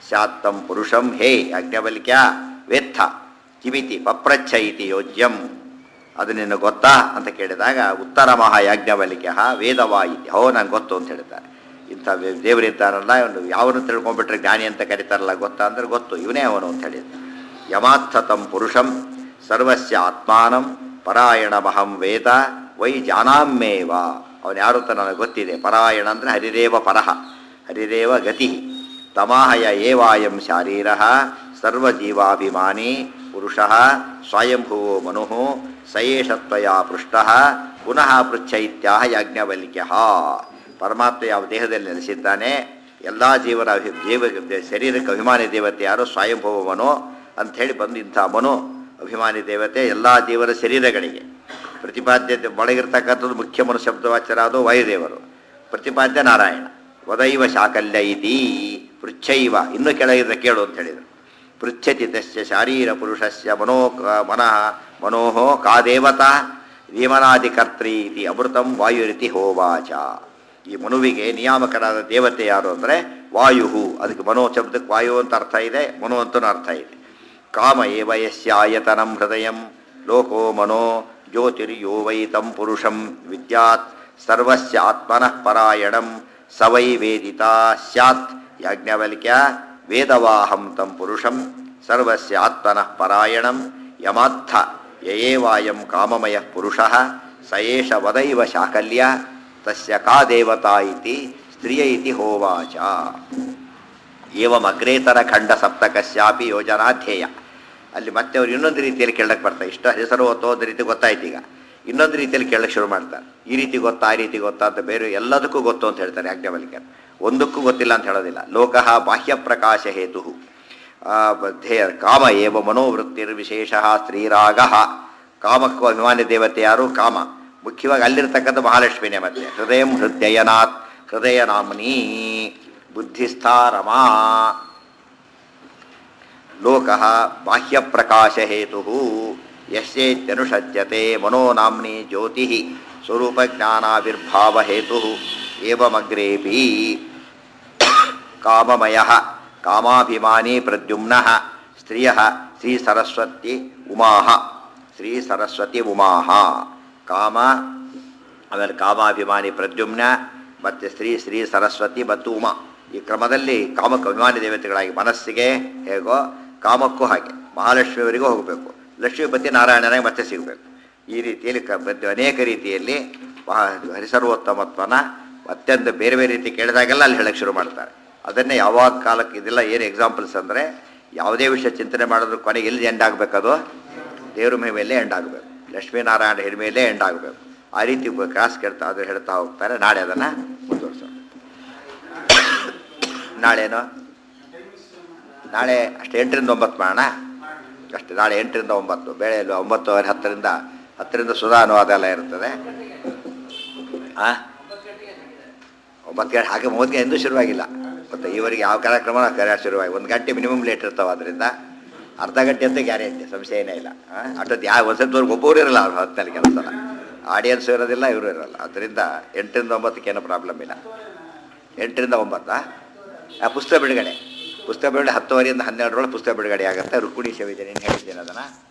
ಸ್ಯಾತ್ತಂ ಪುರುಷಂ ಹೇ ಯಾಜ್ಞವಲ್ಕ್ಯ ವೇತ್ಥ ಕಿಮಿತಿ ಪಪ್ರಚ್ಛ ಇತಿ ಯೋಜ್ಯಂ ಅದು ನಿನ್ನ ಗೊತ್ತಾ ಅಂತ ಕೇಳಿದಾಗ ಉತ್ತರ ಮಹಾಯಾಜ್ಞವಲ್ಕ್ಯ ವೇದವಾ ಇತಿ ಹೋ ನಂಗೆ ಗೊತ್ತು ಅಂತ ಹೇಳ್ತಾರೆ ಇಂಥ ವೆ- ದೇವರಿದ್ದಾರಲ್ಲ ಇವನು ಯಾವನು ತಿಳ್ಕೊಂಡ್ಬಿಟ್ರೆ ಜ್ಞಾನಿ ಅಂತ ಕರೀತಾರಲ್ಲ ಗೊತ್ತಾ ಅಂದ್ರೆ ಗೊತ್ತು ಇವನೇ ಅವನು ಅಂತ ಹೇಳಿದ ಯಮಾರ್ಥತಂ ಪುರುಷಂ ಸರ್ವಸ್ಯ ಆತ್ಮಾನಂ ಪರಾಯಣಮಹಂ ವೇದ ವೈ ಜಾನಾಮ್ಮೇವ ಅವನು ಯಾರು ಅಂತ ನನಗೆ ಗೊತ್ತಿದೆ ಪರಾಯಣ ಅಂದರೆ ಹರಿರೇವ ಪರಹ ಹರಿರೇವ ಗತಿ ತಮಾಹಯ ಏವಾಯಂ ಶಾರೀರ ಸರ್ವಜೀವಾಭಿಮಾನಿ ಪುರುಷ ಸ್ವಯಂಭುವೋ ಮನು ಸಯೇಷತ್ವಯ ಪೃಷ್ಟ ಪುನಃ ಪೃಚ್ಛ ಇತ್ಯಾಹ ಯಾಜ್ಞವಲ್ಕ್ಯ ಪರಮಾತ್ಮ ಯಾವ ದೇಹದಲ್ಲಿ ನೆಲೆಸಿದ್ದಾನೆ ಎಲ್ಲ ಜೀವನ ಅಭಿ ಜೀವ ಶರೀರಕ್ಕೆ ಅಭಿಮಾನಿ ದೇವತೆ ಯಾರು ಸ್ವಯಂಭವ ಮನು ಅಂಥೇಳಿ ಬಂದು ಇಂಥ ಮನು ಅಭಿಮಾನಿ ದೇವತೆ ಎಲ್ಲ ಜೀವನ ಶರೀರಗಳಿಗೆ ಪ್ರತಿಪಾದ್ಯತೆ ಒಳಗಿರ್ತಕ್ಕಂಥದ್ದು ಮುಖ್ಯ ಮನು ಶಬ್ದವಾಚರ ಅದು ವಾಯುದೇವರು ಪ್ರತಿಪಾದ್ಯ ನಾರಾಯಣ ವದೈವ ಶಾಕಲ್ಯ ಇತಿ ಪೃಚ್ಛೈವ ಇನ್ನೂ ಕೆಳಗಿದ್ರೆ ಕೇಳು ಅಂತ ಹೇಳಿದರು ಪೃಚ್ಛತಿ ತಸ್ಯ ಶಾರೀರ ಪುರುಷಸ್ಯ ಮನೋ ಕ- ಮನಃ ಮನೋಹೋ ಕಾ ದೇವತಾ ನಿಯಮನಾಧಿಕರ್ತ್ರಿ ಇತಿ ಅಮೃತಂ ವಾಯುರಿತಿ ಹೋವಾಚ ಈ ಮನುವಿಗೆ ನಿಯಾಮಕರಾದ ದೇವತೆ ಯಾರು ಅಂದರೆ ವಾಯು ಅದಕ್ಕೆ ಮನೋ ಶಬ್ದಕ್ಕೆ ವಾಯು ಅಂತ ಅರ್ಥ ಇದೆ ಮನೋ ಅಂತನೂ ಅರ್ಥ ಇದೆ ಕಾಮ ಏವ ಯಸ್ಯಾಯತನಂ ಹೃದಯಂ ಲೋಕೋ ಮನೋ ಜ್ಯೋತಿರ್ಯೋ ವೈ ತಂ ಪುರುಷಂ ವಿದ್ಯಾತ್ ಸರ್ವಸ್ಯ ಆತ್ಮನಃ ಪರಾಯಣಂ ಸ ವೈ ವೇದಿತಾ ಸ್ಯಾತ್ ಯಾಜ್ಞವಲ್ಕ್ಯ ವೇದವಾಹಂ ತಂ ಪುರುಷಂ ಸರ್ವಸ್ಯ ಆತ್ಮನಃ ಪರಾಯಣಂ ಯಮಾತ್ಥ ಯಯೇವಾಯಂ ಕಾಮಮಯ ಪುರುಷಃ ಸ ಏಷ ವದೈವ ಶಾಕಲ್ಯ ತಸ್ಯ ಕಾ ದೇವತಾ ಇತಿ ಸ್ತ್ರಿಯ ಇತಿ ಹೋವಾಚ ಏವಮಗ್ರೇತರ ಖಂಡ ಸಪ್ತಕಸ್ಯಾಪಿ ಯೋಜನಾ ಧ್ಯೇಯ ಅಲ್ಲಿ ಮತ್ತೆ ಅವ್ರು ಇನ್ನೊಂದು ರೀತಿಯಲ್ಲಿ ಕೇಳಕ್ಕೆ ಬರ್ತಾರೆ ಇಷ್ಟ ಹೆಸರು ಹೊತ್ತು ಒಂದು ರೀತಿ ಗೊತ್ತಾಯ್ತು ಈಗ ಇನ್ನೊಂದು ರೀತಿಯಲ್ಲಿ ಕೇಳಕ್ಕೆ ಶುರು ಮಾಡ್ತಾರೆ ಈ ರೀತಿ ಗೊತ್ತಾ ಆ ರೀತಿ ಗೊತ್ತಾ ಅಂತ ಬೇರೆ ಎಲ್ಲದಕ್ಕೂ ಗೊತ್ತು ಅಂತ ಹೇಳ್ತಾರೆ ಯಾಜ್ಞವಲ್ಕ್ಯರು ಒಂದಕ್ಕೂ ಗೊತ್ತಿಲ್ಲ ಅಂತ ಹೇಳೋದಿಲ್ಲ ಲೋಕಃ ಬಾಹ್ಯ ಪ್ರಕಾಶ ಹೇತು ಧ್ಯೇಯ ಕಾಮ ಏವ ಮನೋವೃತ್ತಿರ್ವಿಶೇಷ ಸ್ತ್ರೀರಾಗ ಕಾಮಕ್ಕೂ ಅಭಿಮಾನಿ ದೇವತೆ ಯಾರು ಕಾಮ ಮುಖ್ಯವಾಗಿ ಅಲ್ಲಿರ್ತಕ್ಕಂಥ ಮಹಾಲಕ್ಷ್ಮಿನೇ ಮತ್ತೆ ಹೃದಯ ಹೃದಯನಾಥ್ ಹೃದಯ ನಾಮ್ನೀ ಬುದ್ಧಿಸ್ಥಾರಮಾ ಲೋಕಃ ಬಾಹ್ಯಪ್ರಕಾಶಹೇತು ಯಸ್ಯೇತ್ಯನುಷಜ್ಯತೆ ಮನೋ ನಾಮ್ನಿ ಜ್ಯೋತಿ ಸ್ವರೂಪಜ್ಞಾನಾವಿರ್ಭಾವಹೇತು ಏವಮಗ್ರೇಪಿ ಕಾಮಮಯ ಕಾಮಾಭಿಮಾನಿ ಪ್ರದ್ಯುಮ್ನ ಸ್ತ್ರಿಯ ಶ್ರೀ ಸರಸ್ವತಿ ಉಮಾ ಶ್ರೀ ಸರಸ್ವತಿ ಉಮಾ ಕಾಮ ಆಮೇಲೆ ಕಾಮಾಭಿಮಾನಿ ಪ್ರದ್ಯುಮ್ನ ಮತ್ತು ಶ್ರೀ ಶ್ರೀ ಸರಸ್ವತಿ ಮತ್ತು ಉಮಾ ಈ ಕ್ರಮದಲ್ಲಿ ಕಾಮಕ್ಕೆ ಅಭಿಮಾನಿ ದೇವತೆಗಳಾಗಿ ಮನಸ್ಸಿಗೆ ಹೇಗೋ ಕಾಮಕ್ಕೂ ಹಾಗೆ ಮಹಾಲಕ್ಷ್ಮಿಯವರಿಗೂ ಹೋಗಬೇಕು ಲಕ್ಷ್ಮೀಪತಿ ನಾರಾಯಣನಾಗಿ ಮತ್ತೆ ಸಿಗಬೇಕು ಈ ರೀತಿಯಲ್ಲಿ ಕ ಬದ್ಧ- ಅನೇಕ ರೀತಿಯಲ್ಲಿ ಮಹಾ ಹರಿಸರ್ವೋತ್ತಮತ್ವನ ಅತ್ಯಂತ ಬೇರೆ ಬೇರೆ ರೀತಿ ಕೇಳಿದಾಗೆಲ್ಲ ಅಲ್ಲಿ ಹೇಳಕ್ಕೆ ಶುರು ಮಾಡ್ತಾರೆ ಅದನ್ನೇ ಯಾವಾಗ ಕಾಲಕ್ಕೆ ಇದೆಲ್ಲ ಏನು ಎಕ್ಸಾಂಪಲ್ಸ್ ಅಂದರೆ ಯಾವುದೇ ವಿಷಯ ಚಿಂತನೆ ಮಾಡಿದ್ರು ಕೊನೆಗೆ ಎಲ್ಲಿ ಎಂಡ್ ಆಗಬೇಕದು ದೇವ್ರ ಮೈ ಮೇಲೆ ಎಂಡ್ ಆಗಬೇಕು ಲಕ್ಷ್ಮೀನಾರಾಯಣ ಹಿರ ಮೇಲೆ ಎಂಡ್ ಆಗಬೇಕು ಆ ರೀತಿ ಕ್ಲಾಸ್ ಕೇಳ್ತಾ ಅದು ಹೇಳ್ತಾ ಹೋಗ್ತಾರೆ ನಾಳೆ ಅದನ್ನು ಮುಂದುವರ್ಸೋಣ ನಾಳೆನು ನಾಳೆ ಅಷ್ಟು ಎಂಟರಿಂದ ಒಂಬತ್ತು ಮಾಡೋಣ ಅಷ್ಟೇ ನಾಳೆ ಎಂಟರಿಂದ ಒಂಬತ್ತು ಬೆಳೆಯಲು ಒಂಬತ್ತುವರೆ ಹತ್ತರಿಂದ ಹತ್ತರಿಂದ ಸುಧಾ ಅನುವಾದ ಎಲ್ಲ ಇರ್ತದೆ ಆ ಒಂಬತ್ತು ಗಂಟೆ ಹಾಗೆ ಮೂವತ್ತು ಗಂಟೆ ಎಂದೂ ಶುರುವಾಗಿಲ್ಲ ಮತ್ತು ಇವರಿಗೆ ಯಾವ ಕಾರ್ಯಕ್ರಮ ಕಾರ್ಯ ಶುರುವಾಗಿ ಒಂದು ಗಂಟೆ ಮಿನಿಮಮ್ ಲೇಟ್ ಇರ್ತಾವೆ ಅದರಿಂದ ಅರ್ಧ ಗಂಟೆ ಅಂತ ಗ್ಯಾರಂಟಿ ಸಂಶಯ ಏನೇ ಇಲ್ಲ ಆ, ಅಷ್ಟೊತ್ತು ಯಾವ ಒಂದ್ಸತ್ವರೆಗೆ ಒಬ್ಬರು ಇರಲ್ಲ ಅವ್ರು ಹೊತ್ತಲ್ಲಿ ಕೆಲಸ ಆಡಿಯನ್ಸ್ ಇರೋದಿಲ್ಲ ಇವರು ಇರೋಲ್ಲ ಅದರಿಂದ ಎಂಟರಿಂದ ಒಂಬತ್ತಕ್ಕೆ ಏನೂ ಪ್ರಾಬ್ಲಮ್ ಇಲ್ಲ ಎಂಟರಿಂದ ಒಂಬತ್ತಾ ಆ ಪುಸ್ತಕ ಬಿಡುಗಡೆ ಪುಸ್ತಕ ಬಿಡುಗಡೆ ಹತ್ತುವರೆಯಿಂದ ಹನ್ನೆರಡರೊಳಗೆ ಪುಸ್ತಕ ಬಿಡುಗಡೆ ಆಗುತ್ತೆ ರುಕ್ಮಿಣಿ ಸೇವೆ ಹೇಳಿದ್ದೇನೆ ಅದನ್ನು